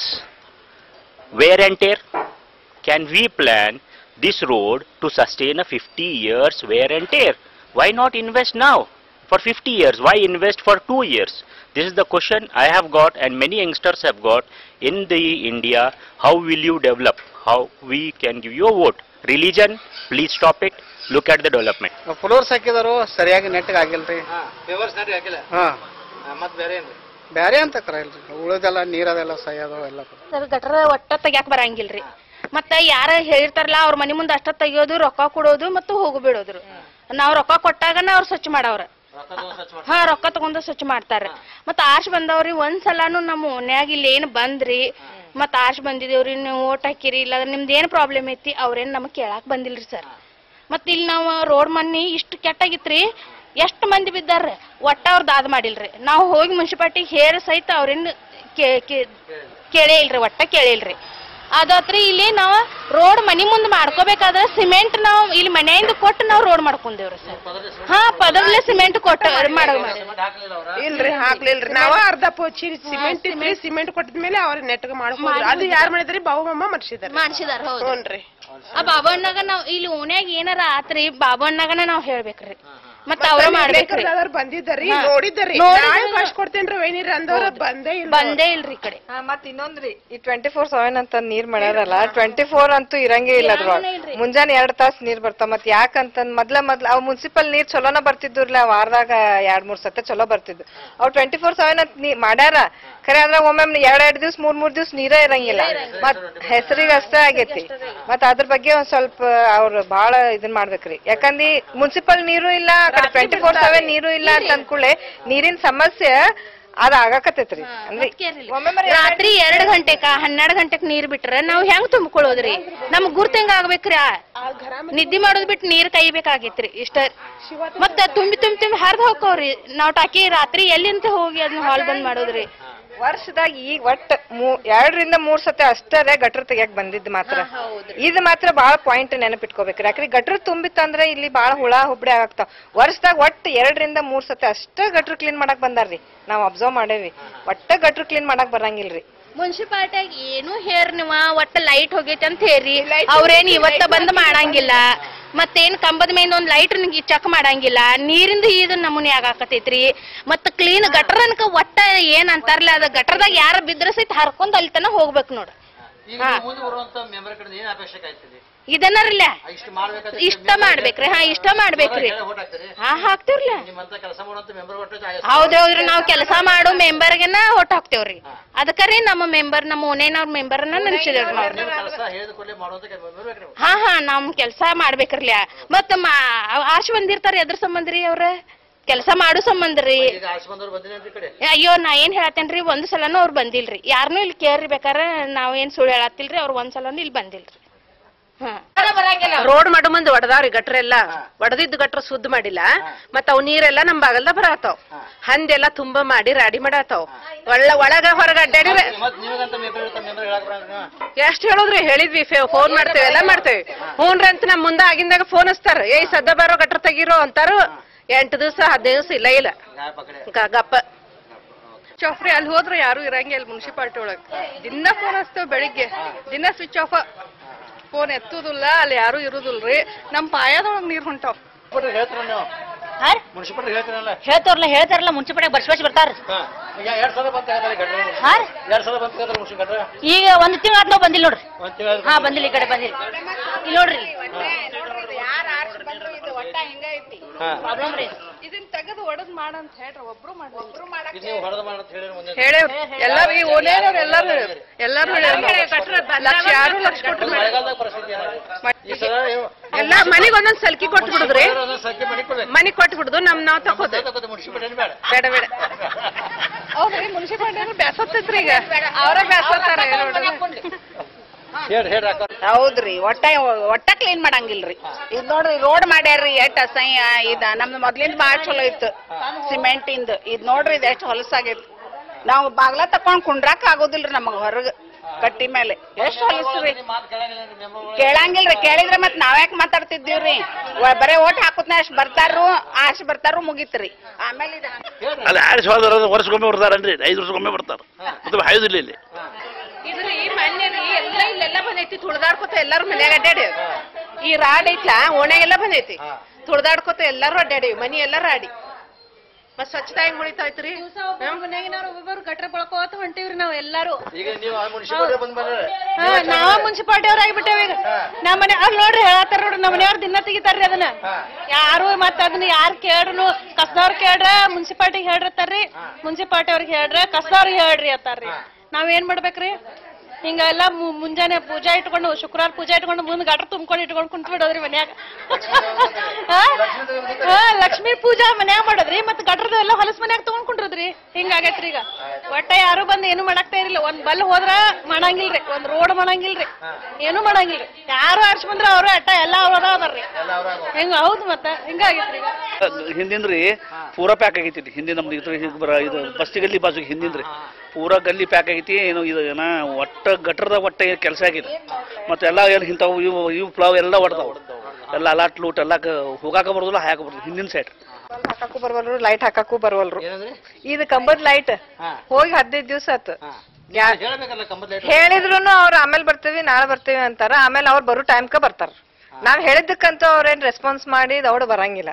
wear and tear can we plan this road to sustain a 50 years wear and tear why not invest now for 50 years why invest for 2 years this is the question i have got and many youngsters have got in the india how will you develop how we can give you a vote religion please stop it look at the development floors ಹಾಕಿದಾರು ಸರಿಯಾಗಿ ನೆಟ್ಗೆ ಆಗಿಲ್ರಿ ಫೇವರ್ಸ್ ನಡ್ರಿ ಹಾಕಿಲ್ಲ ಹಾ ಮತ್ತೆ ಬೇರೆ ಏನ್ರಿ ಬ್ಯಾರೆ ಅಂತ ಕರ ಇಲ್ರಿ ಉಳಿದೆಲ್ಲ ನೀರದೆಲ್ಲ ಸೈಯದು ಎಲ್ಲ ಸರ್ ಗಟ್ರ ಒಟ್ಟ ತೆಗ್ಯಾಕ ಬರಂಗಿಲ್ರಿ ಮತ್ತ ಯಾರ ಹೇಳಿರ್ತಾರಲ್ಲ ಅವ್ರ ಮನಿ ಮುಂದೆ ಅಷ್ಟ ತೆಗಿಯೋದು ರೊಕ್ಕ ಕೊಡೋದು ಮತ್ತು ಹೋಗು ಬಿಡೋದ್ರು ನಾವ್ ರೊಕ್ಕ ಕೊಟ್ಟಾಗನ ಅವ್ರು ಸ್ವಚ್ಛ ಮಾಡವ್ರ ಹಾ ರೊಕ್ಕ ತಗೊಂಡು ಸ್ವಚ್ಛ ಮಾಡ್ತಾರ ಮತ್ತ ಆರ್ಶ್ ಬಂದವ್ರಿ ಒಂದ್ಸಲಾನು ನಮ್ಮ ಓನ್ಯಾಗ ಇಲ್ಲಿ ಏನ್ ಬಂದ್ರಿ ಮತ್ತ ಆರ್ಶ್ ಬಂದಿದೇವ್ರಿ ನೀವು ಓಟ್ ಹಾಕಿರಿ ಇಲ್ಲ ನಿಮ್ದು ಏನ್ ಪ್ರಾಬ್ಲಮ್ ಐತಿ ಅವ್ರೇನ್ ನಮಗ್ ಕೇಳಾಕ್ ಬಂದಿಲ್ರಿ ಸರ್ ಮತ್ತ ಇಲ್ಲಿ ನಾವು ರೋಡ್ ಮನ್ನಿ ಇಷ್ಟು ಕೆಟ್ಟಾಗಿತ್ರಿ ಎಷ್ಟ್ ಮಂದಿ ಬಿದ್ದಾರ ಒಟ್ಟ ಅವ್ರ ದಾದ ಮಾಡಿಲ್ರಿ ನಾವು ಹೋಗಿ ಮುನ್ಸಿಪಾಲ್ಟಿಗೆ ಹೇರ ಸಹಿತ ಅವ್ರೇನ್ ಕೇ- ಕೇ- ಕೇಳೇ ಇಲ್ರಿ ಒಟ್ಟ ಕೇಳೇ ಇಲ್ರಿ ಅದಾತ್ರಿ ಇಲ್ಲಿ ನಾವು ರೋಡ್ ಮನಿ ಮುಂದ್ ಮಾಡ್ಕೋಬೇಕಾದ್ರೆ ಸಿಮೆಂಟ್ ನಾವು ಇಲ್ಲಿ ಮನೆಯಿಂದ ಕೊಟ್ಟು ನಾವು ರೋಡ್ ಮಾಡ್ಕೊಂಡೇವ್ರಿ ಸರ್ ಹಾ ಪದರ್ಲೆ ಸಿಮೆಂಟ್ ಕೊಟ್ಟು ಮಾಡ ಇಲ್ರಿ ಹಾಕ್ಲಿಲ್ರಿ ನಾವ ಅರ್ಧ ಪೋಚಿ ಸಿಮೆಂಟ್ ಇದ್ರಿ ಸಿಮೆಂಟ್ ಕೊಟ್ಟಿದ್ಮೇಲೆ ಅವ್ರ ನೆಟ್ಗ ಮಾಡ್ಕೊಂಡ್ರಿ ಅದು ಯಾರ್ ಮಾಡಿದ್ರಿ ಬಾಬಮ್ಮ ಮಾಡ್ಸಿದಾರೆ ಮಾಡ್ಸಿದಾರ ಹೌದು ಹ್ಞೂನ್ರಿ ಆ ಬಾಬಣ್ಣಗ ನಾವ್ ಇಲ್ಲಿ ಓಣ್ಯಾಗ ಏನಾರ ಆತ್ರಿ ಬಾಬಣ್ಣಗನ ನಾವ್ ಹೇಳ್ಬೇಕ್ರಿ ಮತ್ತ ಅವ್ರ ಮಾಡ್ಬೇಕ್ರಿ ಅವ್ರು ಬಂದಿದ್ದರಿ ಹಾ. ನೋಡಿದ್ದರಿ ನೋಡಿದ್ರು. ನಾಳೆ ಕಳ್ಸಿ ಕೊಡ್ತೇನ್ರಿ ವೈನಿರಿ ಅಂದವ್ರ ಬಂದೇ ಇಲ್ಲ ಬಂದೇ ಇಲ್ರಿ ಈ ಕಡೆ ಮತ್ ಇನ್ನೊಂದ್ರಿ ಈ ಟ್ವೆಂಟಿ ಫೋರ್ ಸೆವೆನ್ ಅಂತ ನೀರ್ ಮಾಡ್ಯಾರಲ್ಲ ಟ್ವೆಂಟಿ ಫೋರ್ ಅಂತೂ ಇರಂಗೇ ಇಲ್ಲ ಅದ್ರೊಳಗ ಮುಂಜಾನೆ ಎರಡ್ ತಾಸ್ ನೀರ್ ಬರ್ತಾವ ಮತ್ ಯಾಕಂತಂದ್ ಮೊದ್ಲ ಮೊದ್ಲ ಅವ್ ಮುನ್ಸಿಪಲ್ ನೀರ್ ಚಲೋನ ಬರ್ತಿದ್ದುರ್ಲ ವಾರದಾಗ ಎರಡ್ ಮೂರ್ ಸತೆ ಚಲೋ ಬರ್ತಿದ್ವು ಅವ್ ಟ್ವೆಂಟಿ ಫೋರ್ ಸೆವೆನ್ ಅಂತ ನೀ ಮಾಡ್ಯಾರ ಖರೆ ಅದ್ರಾಗ ಒಮ್ಮೊಮ್ಮೆ ಎರಡ್ ಎರಡ್ ದಿವ್ಸ ಮೂರ್ ಮೂರ್ ದಿವ್ಸ ನೀರೇ ಇರಂಗಿಲ್ಲ ಮತ್ ಹೆಸರಿಗೆ ಅಷ್ಟೇ ಆಗೈತಿ ಮತ್ ಅದ್ರ ಬಗ್ಗೆ ಒಂದ್ ಸ್ವಲ್ಪ ಅವ್ರು ಬಹಳ ಇದನ್ ಮಾಡ್ಬೇಕ್ರಿ ಯಾಕಂದ್ರೆ ಮುನ್ಸಿಪಲ್ ನೀರು ಇಲ್ಲ ಟ್ವೆಂಟಿ ಫೋರ್ ಸೆವೆನ್ ನೀರು ಇಲ್ಲ ಅಂತ ಅಂದ್ಕೂಡ್ಲೆ ನೀರಿನ ಸಮಸ್ಯೆ ಅದ ಆಗಾಕತ್ತೈತ್ರಿ ಅಂದ್ರೆ ಒಮ್ಮೊಮ್ಮೆ ರಾತ್ರಿ ಎರಡ್ ಗಂಟೆಕ ಹನ್ನೆರಡ್ ಗಂಟೆಕ್ ನೀರ್ ಬಿಟ್ರ ನಾವ್ ಹೆಂಗ್ ತುಂಬಿಕೊಳ್ಳೋದ್ರಿ ನಮ್ ಗುರ್ತ ಹೆಂಗ್ ಆಗ್ಬೇಕ್ರಿ ಆ? ನಿದ್ದೆ ಮಾಡೋದ್ ಬಿಟ್ಟು ನೀರ್ ಕೈಬೇಕಾಗೈತ್ರಿ ಇಷ್ಟ ಮತ್ತ ತುಂಬಿ ತುಂಬಿ ತುಂಬಿ ಹರ್ದ್ ಹೋಗ್ತಾವ್ರಿ ನಾವ್ ಟಾಕಿ ರಾತ್ರಿ ಎಲ್ಲಿಂದ ಹೋಗಿ ಅದನ್ನ ಹಾಲ್ ಬಂದ್ ಮಾಡೋದ್ರಿ ವರ್ಷದಾಗ ಈಗ ಒಟ್ಟ ಮೂ- ಎರಡರಿಂದ ಮೂರ್ ಸತಿ ಅಷ್ಟರೇ ಗಟ್ರ ತೆಗಿಯಕ್ ಬಂದಿದ್ ಮಾತ್ರ ಇದು ಮಾತ್ರ ಬಾಳ ಪಾಯಿಂಟ್ ನೆನಪಿಟ್ಕೋಬೇಕ್ರಿ ಯಾಕ್ರಿ ಗಟ್ರ ತುಂಬಿತ್ತಂದ್ರ ಇಲ್ಲಿ ಬಾಳ ಹುಳ ಹುಬ್ಳಿ ಆಗ್ತಾವ ವರ್ಷದಾಗ ಒಟ್ಟ ಎರಡರಿಂದ ಮೂರ್ ಸತಿ ಅಷ್ಟ ಗಟ್ರ ಕ್ಲೀನ್ ಮಾಡಕ್ ಬಂದಾರ್ರಿ ನಾವ್ ಅಬ್ಸರ್ವ್ ಮಾಡೇವಿ ಒಟ್ಟ ಗಟ್ರ ಕ್ಲೀನ್ ಮಾಡಕ್ ಬರಂಗಿಲ್ರಿ ಮುನ್ಸಿಪಾಲ್ಟಿಯಾಗ ಏನು ಹೇರ್ ನೀವ ಒಟ್ಟ ಲೈಟ್ ಹೋಗೈತಿ ಅಂತ ಹೇರಿ ಅವ್ರೇನ್ ಇವತ್ತ ಬಂದ್ ಮಾಡಂಗಿಲ್ಲ ಮತ್ತೇನ್ ಕಂಬದ ಮೇಲೆ ಒಂದ್ ಲೈಟ್ ಚೆಕ್ ಮಾಡಂಗಿಲ್ಲ ನೀರಿಂದ ಇದು ನಮೂನಿ ಆಗಾಕತೈತ್ರಿ ಮತ್ತ ಕ್ಲೀನ್ ಗಟರ್ ಅನ್ಕ ಒಟ್ಟ ಏನ್ ಅಂತಾರಲ್ಲ ಅದ ಗಟರ್ದಾಗ ಯಾರ ಬಿದ್ರ ಸಹಿತ ಹರ್ಕೊಂಡ್ ಅಲ್ಲಿ ತನ ಹೋಗ್ಬೇಕು ನೋಡ್ ಈಗ ಹಾ. ಮುಂದೆ ಬರುವಂತ ಮೆಂಬರ್ ಕಡೆ ಏನ್ ಅಪೇಕ್ಷೆ ಆಯ್ತದೆ ಇದನ್ನರಿಲ್ಲ ಇಷ್ಟು ಮಾಡ್ಬೇಕಾದ್ರೆ ಇಷ್ಟ ಮಾಡ್ಬೇಕ್ರಿ ಹಾ ಇಷ್ಟ ಮಾಡ್ಬೇಕ್ರಿ ಓಟ್ ಹಾಕ್ತೀರಿ ಹಾ ಹಾಕ್ತಿವ್ರಲ್ಲ ನಿಮ್ಮಂತ ಕೆಲಸ ಮಾಡುವಂತ ಮೆಂಬರ್ ಒಟ್ಟು ಹೌದೌದ್ರಿ ನಾವ್ ಕೆಲಸ ಮಾಡೋ ಮೆಂಬರ್ಗೆನ ಒಟ್ಟು ಹಾಕ್ತೇವ್ರಿ ಅದಕ್ಕರಿ ನಮ್ಮ ಮೆಂಬರ್ ನಮ್ಮ ಓನೇನವ್ರ ಮೆಂಬರ್ನ ನೆನ್ಸಿದೇವ್ರಿ ನಾವ್ ಕೆಲಸ ಹೇಳಿದ ಕೂಡಲೇ ಮಾಡುವಂತ ಮೆಂಬರ್ ಹಾ ಹಾ ನಮ್ ಕೆಲ್ಸ ಮಾಡ್ಬೇಕ್ರಲ್ಲ ಮತ್ತ ಆರ್ಶ್ ಬಂದಿರ್ತಾರ ಎದ್ರ ಸಂಬಂಧ್ರಿ ಅವ್ರ ಕೆಲಸ ಮಾಡೋ ಸಂಬಂಧ್ರಿ ಈಗ ಆರ್ಸ್ ಬಂದವ್ರು ಬಂದಿನಿ ಅಂತ ಈ ಕಡೆ ಅಯ್ಯೋ ನಾ ಏನ್ ಹೇಳತ್ತೇನ್ರಿ ಒಂದ್ ಸಲನೂ ಅವ್ರು ಬಂದಿಲ್ರಿ ಯಾರನ್ನೂ ಇಲ್ಲಿ ಕೇಳ್ರಿ ಬೇಕಾರ ನಾವ್ ಏನ್ ಸುಳ್ಳು ಹೇಳತ್ತಿಲ್ರಿ ಅವ್ರ ಒಂದ್ ಸಲನೂ ಇಲ್ಲಿ ಬಂದಿಲ್ರಿ ಹಾ ರೋಡ್ ಮಾಡೋ ಮುಂದೆ ಒಡದಾವ್ರಿ ಗಟ್ರೆಲ್ಲ ಒಡದಿದ್ದು ಗಟ್ರ ಸುದ್ದ ಮಾಡಿಲ್ಲ ಮತ್ತ ಅವ್ ನೀರೆಲ್ಲ ನಮ್ ಬಾಗಲ್ದ ಬರತಾವ್ ಹಂದೆಲ್ಲ ತುಂಬಾ ಮಾಡಿ ರಾಡಿ ಮಾಡಾತಾವ್ ಒಳ್ಳ ಒಳಗ ಹೊರಗ ಅಡ್ಡಾಡಿ ಮತ್ ನೀವಾಗಂತ ಮೆಂಬರ್ ಇರ್ತಾರ ಮೆಂಬರ್ ಹೇಳಕ್ ಬರಂಗಿಲ್ಲ. ಎಷ್ಟ್ ಹೇಳಿದ್ರಿ ಹೇಳಿದ್ವಿ ಫೋನ್ ಮಾಡ್ತೇವೆ ಎಲ್ಲ ಮಾಡ್ತೇವೆ ಹ್ಞೂನ್ರಿ ಅಂತ ನಮ್ ಮುಂದ ಆಗಿಂದಾಗ ಫೋನ್ ಹಚ್ತಾರ ಏಯ್ ಸದ್ದ ಬರೋ ಗಟ್ರ ತೆಗೀರೋ ಅಂತಾರು ಎಂಟು ದಿವಸ ಹದಿನೈದು ದಿವಸ ಇಲ್ಲ ಇಲ್ಲ ಗ- ಗಪ್ಪ ಚೌಫ್ರಿ ಅಲ್ಲಿ ಹೋದ್ರೆ ಯಾರು ಇರಂಗಿಲ್ಲ ಮುನ್ಸಿಪಾಲ್ಟಿ ಒಳಗ್ ದಿನ ಫೋನ್ ಹಚ್ತೇವ್ ಬೆಳಿಗ್ಗೆ ದಿನ ಸ್ವಿಚ್ ಆಫ್ ಫೋನ್ ಎತ್ತುದಿಲ್ಲ ಅಲ್ಲಿ ಯಾರು ಇರುದಿಲ್ರಿ ನಮ್ ಪಾಯದೊಳಗ್ ನೀರ್ ಹೊಂಟಾವ್ ಮುನ್ಸಿಪಾಲ್ಟಿ ಹೇಳ್ತೀರ ನೀವು ಮುನ್ಸಿಪಾಲ್ಟಿ ಹೇಳ್ತೀರಲ್ಲ ಹೇಳ್ತಾರಲ್ಲ ಹೇಳ್ತಾರಲ್ಲ ಮುನ್ಸಿಪಾಲ್ಟಿ ಬರ್ಸ್ಬೇಸ್ ಬರ್ತಾರ ಹಾ. ಈಗ ಎರಡ್ ಸಲ ಬಂತ ಹೇಳ್ತಾರೆ ಗಟ್ರ ಹಾ ಎರಡ್ ಸಲ ಬಂತ ಹೇಳ್ತಾರೆ ಮುನ್ಸಿಪಾಲ್ ಗಟ್ರ ಈಗ ಒಂದ್ ತಿಂಗಳ ನಾವು ಬಂದಿಲ್ಲ ನೋಡ್ರಿ ಒಂದ್ ತಿಂಗಳ ಹಾ ಬಂದಿಲ್ಲ ಈ ಕಡೆ ಬಂದಿಲ್ಲ ಇಲ್ಲಿ ನೋಡ್ರಿ ಹಾ. ಪ್ರಾಬ್ಲಮ್ ರೀ ಇದನ್ ತೆಗೆದು ಒಡದ್ ಮಾಡಂತ ಹೇಳ್ರಿ ಒಬ್ರು ಮಾಡ್ಲಿಲ್ಲ ಇದು ನೀವು ಹೊಡೆದ ಮಾಡಂತ ಹೇಳಿರಿ ಮುಂದೆ ಹೇಳೇವ್ ಎಲ್ಲಾರು ಈ ಓನೇನವ್ರು ಎಲ್ಲಾರು ಎಲ್ಲಾರು ಲಕ್ಷ ಯಾರು ಲಕ್ಷ ಕೊಟ್ಟು ಮಳೆಗಾಲದಾಗ ಪರಿಸ್ಥಿತಿ ಏನಾಗಿದೆ? ಈ ಸಲ ಏನು- ಎಲ್ಲ ಮನಿಗ್ ಒಂದೊಂದ್ ಸಲ್ಕಿ ಕೊಟ್ಟು ಬಿಡುದ್ರಿ ಒಂದೊಂದ್ ಸಂಖ್ಯೆ ಮನೆ ಕೊಡ್ಬೇಕು. ಮನಿಗ್ ಕೊಟ್ಟು ಬಿಡುದು ನಮ್ ನಾವ್ ತಕೋದು ತಗೋದು ಮುನ್ಸಿಪಾಲ್ಟಿ ಏನು ಬೇಡ ಬೇಡ ಬೇಡ ಹೌದ್ರಿ ಮುನ್ಸಿಪಾಲ್ಟಿ ಬ್ಯಾಸತ್ತೈತ್ರಿ ಈಗ ಅವರೇ ಬ್ಯಾಸತ್ತಾರ ಹೇಳ್ರಿ ಹೇಳ್ರಿ ಅಕ್ಕ ಹೌದ್ರಿ ಒಟ್ಟ ಒಟ್ಟ ಕ್ಲೀನ್ ಮಾಡಂಗಿಲ್ರಿ ಇದ್ ನೋಡ್ರಿ ರೋಡ್ ಮಾಡ್ಯಾರ್ರಿ ಎಷ್ಟ್ ಅಸಹ್ಯ ಇದ ನಮ್ದು ಮೊದ್ಲಿಂದ ಬಾಳ ಚಲೋ ಇತ್ತು ಸಿಮೆಂಟ್ ಇಂದ ಇದ್ ನೋಡ್ರಿ ಇದ್ ಎಷ್ಟ್ ಹೊಲಸಾಗೈತಿ ನಾವು ಬಾಗ್ಲ ತಕೊಂಡ್ ಕುಂಡ್ರಾಕ್ ಆಗೋದಿಲ್ರಿ ನಮಗ್ ಹೊರಗ ಕಟ್ಟಿ ಮೇಲೆ ಎಷ್ಟ್ ಹೊಲಸ್ರಿ ಕೇಳಂಗಿಲ್ರಿ ಕೇಳಿದ್ರೆ ಮತ್ ನಾವ್ಯಾಕ್ ಮಾತಾಡ್ತಿದ್ದೀವ್ರಿ ವ- ಬರೇ ಓಟ್ ಹಾಕುತ್ನ ಅಷ್ಟ್ ಬರ್ತಾರು ಅಷ್ಟ್ ಬರ್ತಾರು ಮುಗಿತ್ರಿ ಆಮೇಲೆ ಇದ್ ಹಂಗ್- ಅಲ್ಲಿ ಆರಿಸಿ ಹೋದ್ರ ವರ್ಷಕ್ಕೊಮ್ಮೆ ಬರ್ತಾರನ್ರಿ ಐದು ವರ್ಷಕ್ಕೊಮ್ಮೆ ಬರ್ತಾರ ಮತ್ತೆ ಹಾಯುದಿಲ್ಲ ಇಲ್ಲಿ ಇದ್ರಿ ಮೊನ್ನೆ ರೀ ಎಲ್ಲ ಇಲ್ಲೆಲ್ಲ ಬಂದೈತಿ ತುಳ್ದಾಡ್ಕೊತ ಎಲ್ಲಾರು ಮನ್ಯಾಗ ಅಡ್ಡಾಡಿ ಈ ರಾಡ್ ಐತ್ಲಾ ಓಣ್ಯಾಗೆಲ್ಲ ಬಂದೈತಿ ತುಳ್ದಾಡ್ಕೊತ ಎಲ್ಲಾರು ಅಡ್ಡಾಡಿ ಮನಿ ಎಲ್ಲಾರು ಆಡಿ ಮತ್ ಸ್ವಚ್ಛತಾ ಹೆಂಗ್ ಉಳಿತಾಯ್ತ್ರಿ ಮನ್ಯಾಗಿನವ್ರು ಒಬ್ಬೊಬ್ರು ಗಟ್ರ ಬಳಕೋತ ಹೊಂಟಿವ್ರಿ ನಾವ್ ಎಲ್ಲಾರು ಈಗ ನೀವು ಆ ಮುನ್ಸಿಪಾಲ್ಟಿ ಬಂದ್ ಬಂದ್ರೆ ಹಾ ನಾವ ಮುನ್ಸಿಪಾಲ್ಟಿ ಅವ್ರ ಆಗಿಬಿಟ್ಟೇವ ಈಗ ನಮ್ಮ ಮನೆ ಅವ್ರು ನೋಡ್ರಿ ಹೇಳತ್ತಾರ ನೋಡ್ರಿ ನಮ್ಮ ಮನೆಯವ್ರ ದಿನ ತೆಗಿತಾರ್ರಿ ಅದನ್ನ ಯಾರು ಮತ್ತ ಅದನ್ನ ಯಾರ್ ಕೇಳ್ರು ಕಸದವ್ರ ಕೇಳ್ರ ಮುನ್ಸಿಪಾಲ್ಟಿಗೆ ಹೇಳ್ರತ್ತಾರ್ರಿ ಮುನ್ಸಿಪಾಲ್ಟಿ ಅವ್ರಿಗೆ ಹೇಳ್ರ ಕಸದವ್ರಿಗೆ ಹೇಳ್ರಿ ಅತ್ತಾರ್ರಿ ನಾವ್ ಏನ್ ಮಾಡ್ಬೇಕ್ರಿ ಹಿಂಗೆಲ್ಲ ಮು- ಮುಂಜಾನೆ ಪೂಜಾ ಇಟ್ಕೊಂಡು ಶುಕ್ರವಾರ ಪೂಜಾ ಇಟ್ಕೊಂಡು ಮುಂದ್ ಗಟ್ರ ತುಂಬ್ಕೊಂಡು ಇಟ್ಕೊಂಡು ಕುಂತ್ ಬಿಡೋದ್ರಿ ಮನ್ಯಾಗ ಹಾ? ಹಾ, ಲಕ್ಷ್ಮೀ ಪೂಜಾ ಮನ್ಯಾಗ ಮಾಡೋದ್ರಿ ಮತ್ ಗಟ್ರದ ಎಲ್ಲ ಹೊಲಸ್ ಮನ್ಯಾಗ ತಗೊಂಡ್ ಕುಂಡ್ರದ್ರಿ ಹಿಂಗಾಗೈತ್ರಿ ಈಗ ಒಟ್ಟ ಯಾರು ಬಂದ್ ಏನು ಮಾಡಾಕ್ತಾ ಇರಲಿಲ್ಲ ಒಂದ್ ಬಲ್ ಹೋದ್ರ ಮಾಡಂಗಿಲ್ರಿ ಒಂದ್ ರೋಡ್ ಮಾಡಂಗಿಲ್ರಿ ಏನು ಮಾಡಂಗಿಲ್ರಿ ಯಾರು ಹರ್ಷ್ ಬಂದ್ರ ಅವ್ರ ಅಟ್ಟ ಎಲ್ಲ ಅವ್ರ ಅದಾರ್ರಿ ಹೆಂಗ ಹೌದು ಮತ್ತ ಹಿಂಗಾಗೈತ್ರಿ ಈಗ ಹಿಂದಿಂದ್ರಿ ಪೂರಾ ಪ್ಯಾಕ್ ಆಗೈತಿ ಹಿಂದಿನ ನಮ್ದು ಇದು ಇದು ಬರ ಇದು ಬಸ್ತಿ ಗಲ್ಲಿ ಬಾಜು ಹಿಂದಿಂದ್ರಿ ಪೂರಾ ಗಲ್ಲಿ ಪ್ಯಾಕ್ ಆಗೈತಿ ಏನು ಇದು ಏನ ಒಟ್ಟ ಗಟ್ರದ ಒಟ್ಟ ಕೆಲಸ ಆಗಿದೆ ಮತ್ತೆ ಎಲ್ಲ ಏನು ಇಂಥವು ಇವು ಇವು ಪ್ಲಾವ್ ಎಲ್ಲ ಹೊಡ್ತಾವ ಎಲ್ಲ ಅಲಾಟ್ ಲೂಟ್ ಎಲ್ಲ ಕ- ಹೋಗಾಕ ಬರೋದಿಲ್ಲ ಹಾಕ ಬರೋದು ಹಿಂದಿನ ಸೈಡ್ ಹಾಕಾಕು ಬರ್ವಲ್ರು ಲೈಟ್ ಹಾಕಾಕು ಬರ್ವಲ್ರು ಇದು ಕಂಬದ್ ಲೈಟ್ ಹೋಗಿ ಹದಿನೈದು ದಿವ್ಸ ಆತು ಯಾ- ಹೇಳ್ಬೇಕಲ್ಲ ಕಂಬದ್ ಲೈಟ್ ಹೇಳಿದ್ರು ಅವ್ರು ಆಮೇಲೆ ಬರ್ತೀವಿ ನಾಳೆ ಬರ್ತೀವಿ ಅಂತಾರ ಆಮೇಲೆ ಅವ್ರು ಬರೋ ಟೈಮ್ಕ ಬರ್ತಾರ ನಾವ್ ಹೇಳಿದ್ದಕ್ಕಂತೂ ಅವ್ರೇನ್ ರೆಸ್ಪಾನ್ಸ್ ಮಾಡಿ ದೌಡ್ ಬರಂಗಿಲ್ಲ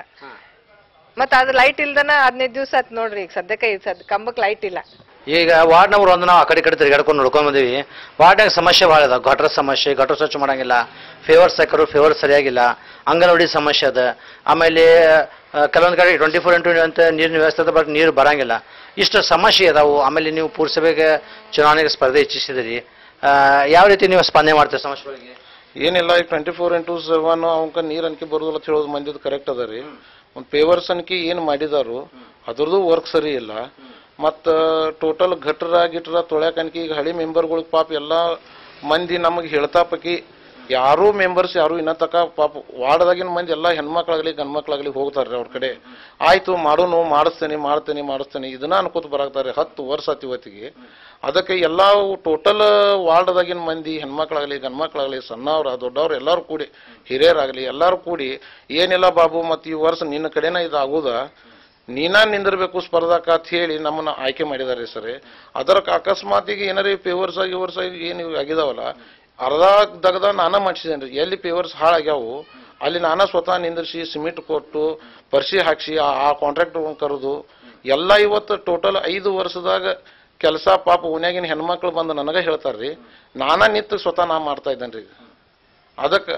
ಮತ್ತ ಅದು ಲೈಟ್ ಇಲ್ದನ ಹದಿನೈದು ದಿವ್ಸ ಆತ್ ನೋಡ್ರಿ ಈಗ ಸದ್ಯಕ್ಕೆ ಈಗ ಸದ್ ಕಂಬಕ್ ಲೈಟ್ ಇಲ್ಲ ಈಗ ವಾರ್ಡ್ ನಂಬರ್ ಒಂದು ನಾವು ಆ ಕಡೆ ಈ ಕಡೆ ತಿರ್ಗಾಡ್ಕೊಂಡು ನೋಡ್ಕೊಂಡ್ ಬಂದೀವಿ ವಾರ್ಡ್ನಾಗ ಸಮಸ್ಯೆ ಭಾಳ ಅದ ಗಟ್ರ ಸಮಸ್ಯೆ ಗಟ್ರ ಸ್ವಚ್ಛ ಮಾಡಂಗಿಲ್ಲ ಫೇವರ್ ಸಾಕರು ಫೇವರ್ ಸರಿಯಾಗಿಲ್ಲ ಅಂಗನವಾಡಿ ಸಮಸ್ಯೆ ಅದ ಆಮೇಲೆ ಆ, ಕೆಲವೊಂದ್ ಕಡೆ ಟ್ವೆಂಟಿ ಫೋರ್ ಇಂಟು ಅಂತ ನೀರಿನ ವ್ಯವಸ್ಥೆ ಅದ ಬಟ್ ನೀರು ಬರಂಗಿಲ್ಲ ಇಷ್ಟು ಸಮಸ್ಯೆ ಅದಾವು ಆಮೇಲೆ ನೀವು ಪುರಸಭೆಗೆ ಚುನಾವಣೆಗೆ ಸ್ಪರ್ಧೆ ಇಚ್ಛಿಸಿದಿರಿ ಆ, ಯಾವ ರೀತಿ ನೀವು ಸ್ಪಂದನೆ ಮಾಡ್ತೀರಿ ಸಮಸ್ಯೆಗಳಿಗೆ ಏನಿಲ್ಲ ಈಗ ಟ್ವೆಂಟಿ ಫೋರ್ ಇಂಟು ಸೆವೆನ್ ಅವಕ್ಕ ನೀರ್ ಅನ್ಕಿ ಬರೋದಿಲ್ಲ ಅಂತ ಹೇಳೋದು ಮಂದಿದ್ ಕರೆಕ್ಟ್ ಅದ ರೀ ಒಂದು ಪೇವರ್ಸ್ ಅನ್ಕಿ ಏನು ಮಾಡಿದಾರು ಅದ್ರದ್ದು ವರ್ಕ್ ಸರಿ ಇಲ್ಲ ಮತ್ತು ಟೋಟಲ್ ಗಟ್ರ ಗಿಟ್ರ ತೊಳ್ಯಾಕ ಅನ್ಕಿ ಈಗ ಹಳಿ ಮೆಂಬರ್ಗಳಿಗೆ ಪಾಪ ಎಲ್ಲ ಮಂದಿ ನಮಗೆ ಹೇಳ್ತಾ ಪೈಕಿ ಯಾರೂ ಮೆಂಬರ್ಸ್ ಯಾರು ಇನ್ನ ತಕ ಪಾಪ ವಾರ್ಡ್ದಾಗಿನ ಮಂದಿ ಎಲ್ಲ ಹೆಣ್ಮಕ್ಳಾಗ್ಲಿ ಗಂಡ್ಮಕ್ಳಾಗ್ಲಿ ಹೋಗ್ತಾರ್ರಿ ಅವ್ರ ಕಡೆ ಆಯ್ತು ಮಾಡೋನು ಮಾಡಿಸ್ತೇನೆ ಮಾಡ್ತೇನೆ ಮಾಡಿಸ್ತೇನೆ ಇದನ್ನ ಅನ್ಕೋತ ಬರಾಕ್ತಾರೆ ಹತ್ತು ವರ್ಷ ಆತ್ ಇವತ್ತಿಗೆ ಅದಕ್ಕೆ ಎಲ್ಲ ಟೋಟಲ್ ವಾರ್ಡ್ದಾಗಿನ ಮಂದಿ ಹೆಣ್ಮಕ್ಳಾಗ್ಲಿ ಗಂಡ್ಮಕ್ಳಾಗ್ಲಿ ಸಣ್ಣವ್ರ ದೊಡ್ಡವ್ರು ಎಲ್ಲರೂ ಕೂಡಿ ಹಿರಿಯರಾಗ್ಲಿ ಎಲ್ಲರೂ ಕೂಡಿ ಏನಿಲ್ಲ ಬಾಬು ಮತ್ತು ಈ ವರ್ಷ ನಿನ್ನ ಕಡೆನ ಇದು ಆಗುದ ನೀನ ನಿಂದಿರ್ಬೇಕು ಸ್ಪರ್ಧಾಕ ಅಂತ ಹೇಳಿ ನಮ್ಮನ್ನ ಆಯ್ಕೆ ಮಾಡಿದ್ದಾರೆ ಸರ್ ಅದರ ಅಕಸ್ಮಾತ್ ಈಗ ಏನಾರ ಪೇವರ್ಸ್ ಆಗಿ ವರ್ಷ ಏನು ಆಗಿದಾವಲ್ಲ ಅರ್ಧ ದಗದ ನಾನ ಮಾಡಿಸಿದೇನ್ರಿ ಎಲ್ಲಿ ಪೇವರ್ಸ್ ಹಾಳಾಗ್ಯಾವು ಅಲ್ಲಿ ನಾನ ಸ್ವತಃ ನಿಂದಿರ್ಸಿ ಸಿಮೆಂಟ್ ಕೊಟ್ಟು ಪರ್ಸಿ ಹಾಕ್ಸಿ ಆ- ಆ ಕಾಂಟ್ರಾಕ್ಟ್ ಕರೆದು ಎಲ್ಲ ಇವತ್ತು ಟೋಟಲ್ ಐದು ವರ್ಷದಾಗ ಕೆಲಸ ಪಾಪ ಓನ್ಯಾಗಿನ ಹೆಣ್ಮಕ್ಳು ಬಂದು ನನಗ ಹೇಳ್ತಾರ್ರಿ ನಾನ ನಿಂತು ಸ್ವತಃ ನಾ ಮಾಡ್ತಾ ಇದ್ದೇನ್ರಿ ಈಗ ಅದಕ್ಕೆ